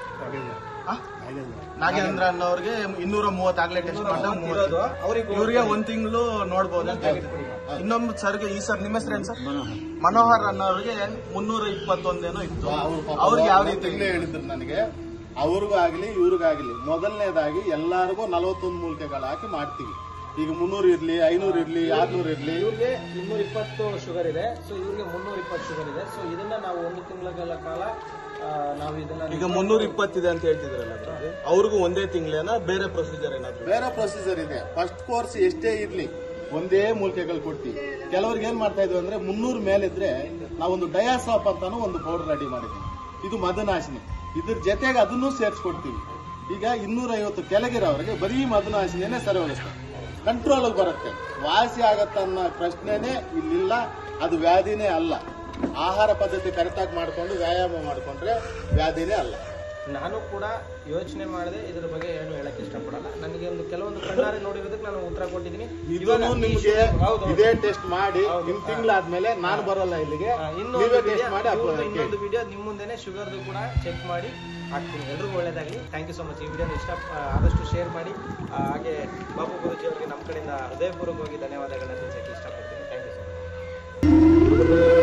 ಆ? ನಾಗೇಂದ್ರ ಅನ್ನೋರ್ಗೆ ಇನ್ನೂರ ಮೂವತ್ತು ಆಗ್ಲೇ ಟೆಸ್ಟ್ ಇರೋದು ಅವ್ರಿಗೆ ಇವ್ರಿಗೆ ಒಂದ್ ತಿಂಗಳು ನೋಡ್ಬೋದು ಅಂತ ಹೇಳಿದ್ರು. ಇನ್ನೊಂದು ಸರ್ಗೆ ಈ ಸರ್ ನಿಮ್ಮ ಹೆಸರೇನು ಸರ್ ಮನೋಹರ್ ಅನ್ನೋರ್ಗೆ ಮುನ್ನೂರ ಇಪ್ಪತ್ತೊಂದೇನೋ ಇತ್ತು ಅವ್ರಿಗೆ ಯಾವ ರೀತಿ ತಿಂಗಳೇ ಹೇಳಿದ್ರು ನನಗೆ ಅವ್ರಿಗೂ ಆಗ್ಲಿ ಇವ್ರಿಗಾಗ್ಲಿ ಮೊದಲನೇದಾಗಿ ಎಲ್ಲಾರ್ಗೂ ನಲವತ್ತೊಂದು ಮೂಲಿಕೆಗಳು ಹಾಕಿ ಮಾಡ್ತೀವಿ ಈಗ ಮುನ್ನೂರು ಇರ್ಲಿ ಐನೂರು ಇರ್ಲಿ ಆರ್ನೂರು ಇರ್ಲಿ ಇವ್ರಿಗೆ ಇನ್ನೂರ ಇಪ್ಪತ್ತು ಶುಗರ್ ಇದೆ ಸೊ ಇವ್ರಿಗೆ ಮುನ್ನೂರ ಇಪ್ಪತ್ತು ಶುಗರ್ ಇದೆ ಸೊ ಇದನ್ನ ನಾವು ಒಂದು ತಿಂಗಳ ಕಾಲ ಆ, ನಾವು ಇದನ್ನ ಈಗ ಮುನ್ನೂರ ಇಪ್ಪತ್ತಿದೆ ಅಂತ ಹೇಳ್ತಿದ್ರಲ್ಲ ಅದ್ರಲ್ಲಿ. ಅವ್ರಿಗೂ ಒಂದೇ ತಿಂಗಳೇನ ಬೇರೆ ಪ್ರೊಸೀಜರ್ ಏನಾದ್ರು ಬೇರೆ ಪ್ರೊಸೀಜರ್ ಇದೆ ಫಸ್ಟ್ ಕೋರ್ಸ್ ಎಷ್ಟೇ ಇರ್ಲಿ ಒಂದೇ ಮೂಲಿಕೆಗಳು ಕೊಡ್ತೀವಿ ಕೆಲವ್ರಿಗೆ ಏನ್ ಮಾಡ್ತಾ ಇದ್ವಿ ಅಂದ್ರೆ ಮುನ್ನೂರು ಮೇಲಿದ್ರೆ ನಾವೊಂದು ಡಯಾಸಾಪ್ ಅಂತಾನು ಒಂದು ಪೌಡರ್ ರೆಡಿ ಮಾಡಿದ್ವಿ ಇದು ಮದನಾಶಿನಿ ಇದ್ರ ಜೊತೆಗೆ ಅದನ್ನು ಸೇರಿಸ್ಕೊಡ್ತೀವಿ ಈಗ ಇನ್ನೂರ ಐವತ್ತು ಕೆಳಗಿರೋರಿಗೆ ಬರೀ ಮದನಾಶಿನಿನೇ ಸರಿ ಹೋಗಿಸ್ತಾರೆ ಕಂಟ್ರೋಲ್ ಬರುತ್ತೆ ವಾಸಿ ಆಗತ್ತನ್ನೋ ಪ್ರಶ್ನೆನೇ ಇಲ್ಲಿಲ್ಲ ಅದು ವ್ಯಾಧಿನೇ ಅಲ್ಲ ಆಹಾರ ಪದ್ಧತಿ ಕರೆಕ್ಟಾಗಿ ಮಾಡ್ಕೊಂಡು ವ್ಯಾಯಾಮ ಮಾಡ್ಕೊಂಡ್ರೆ ವ್ಯಾಧಿನೇ ಅಲ್ಲ ನಾನು ಕೂಡ ಯೋಚನೆ ಮಾಡದೆ ಇದ್ರ ಬಗ್ಗೆ ಏನು ಹೇಳಕ್ ಇಷ್ಟಪಡಲ್ಲ ನನಗೆ ಒಂದು ಕೆಲವೊಂದು ಕಣ್ಣಾರೆ ನೋಡಿರೋದಕ್ಕೆ ನಾನು ಉತ್ತರ ಕೊಟ್ಟಿದ್ದೀನಿ ಇದನ್ನು ಈ ನಿಮ್ಗೆ ಶುಗರ್- ಹೌದು, ಹೌದು. ಇದೇ ಟೆಸ್ಟ್ ಮಾಡಿ ಹೌದು. ನಿಮ್ ತಿಂಗಳಾದ್ಮೇಲೆ ನಾನು ಬರೋಲ್ಲ ಇಲ್ಲಿಗೆ ಆ, ಇನ್ನೊಂದು ನೀವೇ video- ಟೆಸ್ಟ್ ಮಾಡಿ ಇವ್ರದ್ದು upload ಇನ್ನೊಂದು ವಿಡಿಯೋ ನಿಮ್ಮ ಮುಂದೆನೆ ಶುಗರ್ದು ಕೂಡ ಚೆಕ್ ಮಾಡಿ ಹಾಕ್ತೀನಿ ಎಲ್ರಿಗೂ ಒಳ್ಳೇದಾಗಲಿ ಥ್ಯಾಂಕ್ ಯು ಸೊ ಮಚ್ ಈ ವಿಡಿಯೋನ ಇಷ್ಟ ಆ, ಆದಷ್ಟು ಶೇರ್ ಮಾಡಿ ಆ, ಹಾಗೆ ಬಾಬು ಗುರುಜಿ ಅವರಿಗೆ ನಮ್ಮ ಕಡೆಯಿಂದ ಹೃದಯಪೂರ್ವಕವಾಗಿ ಧನ್ಯವಾದಗಳನ್ನ ತಿಳಿಸಕ್ಕೆ ಇಷ್ಟಪಡ್ತೀನಿ ಥ್ಯಾಂಕ್ ಯು ಸೊ ಮಚ್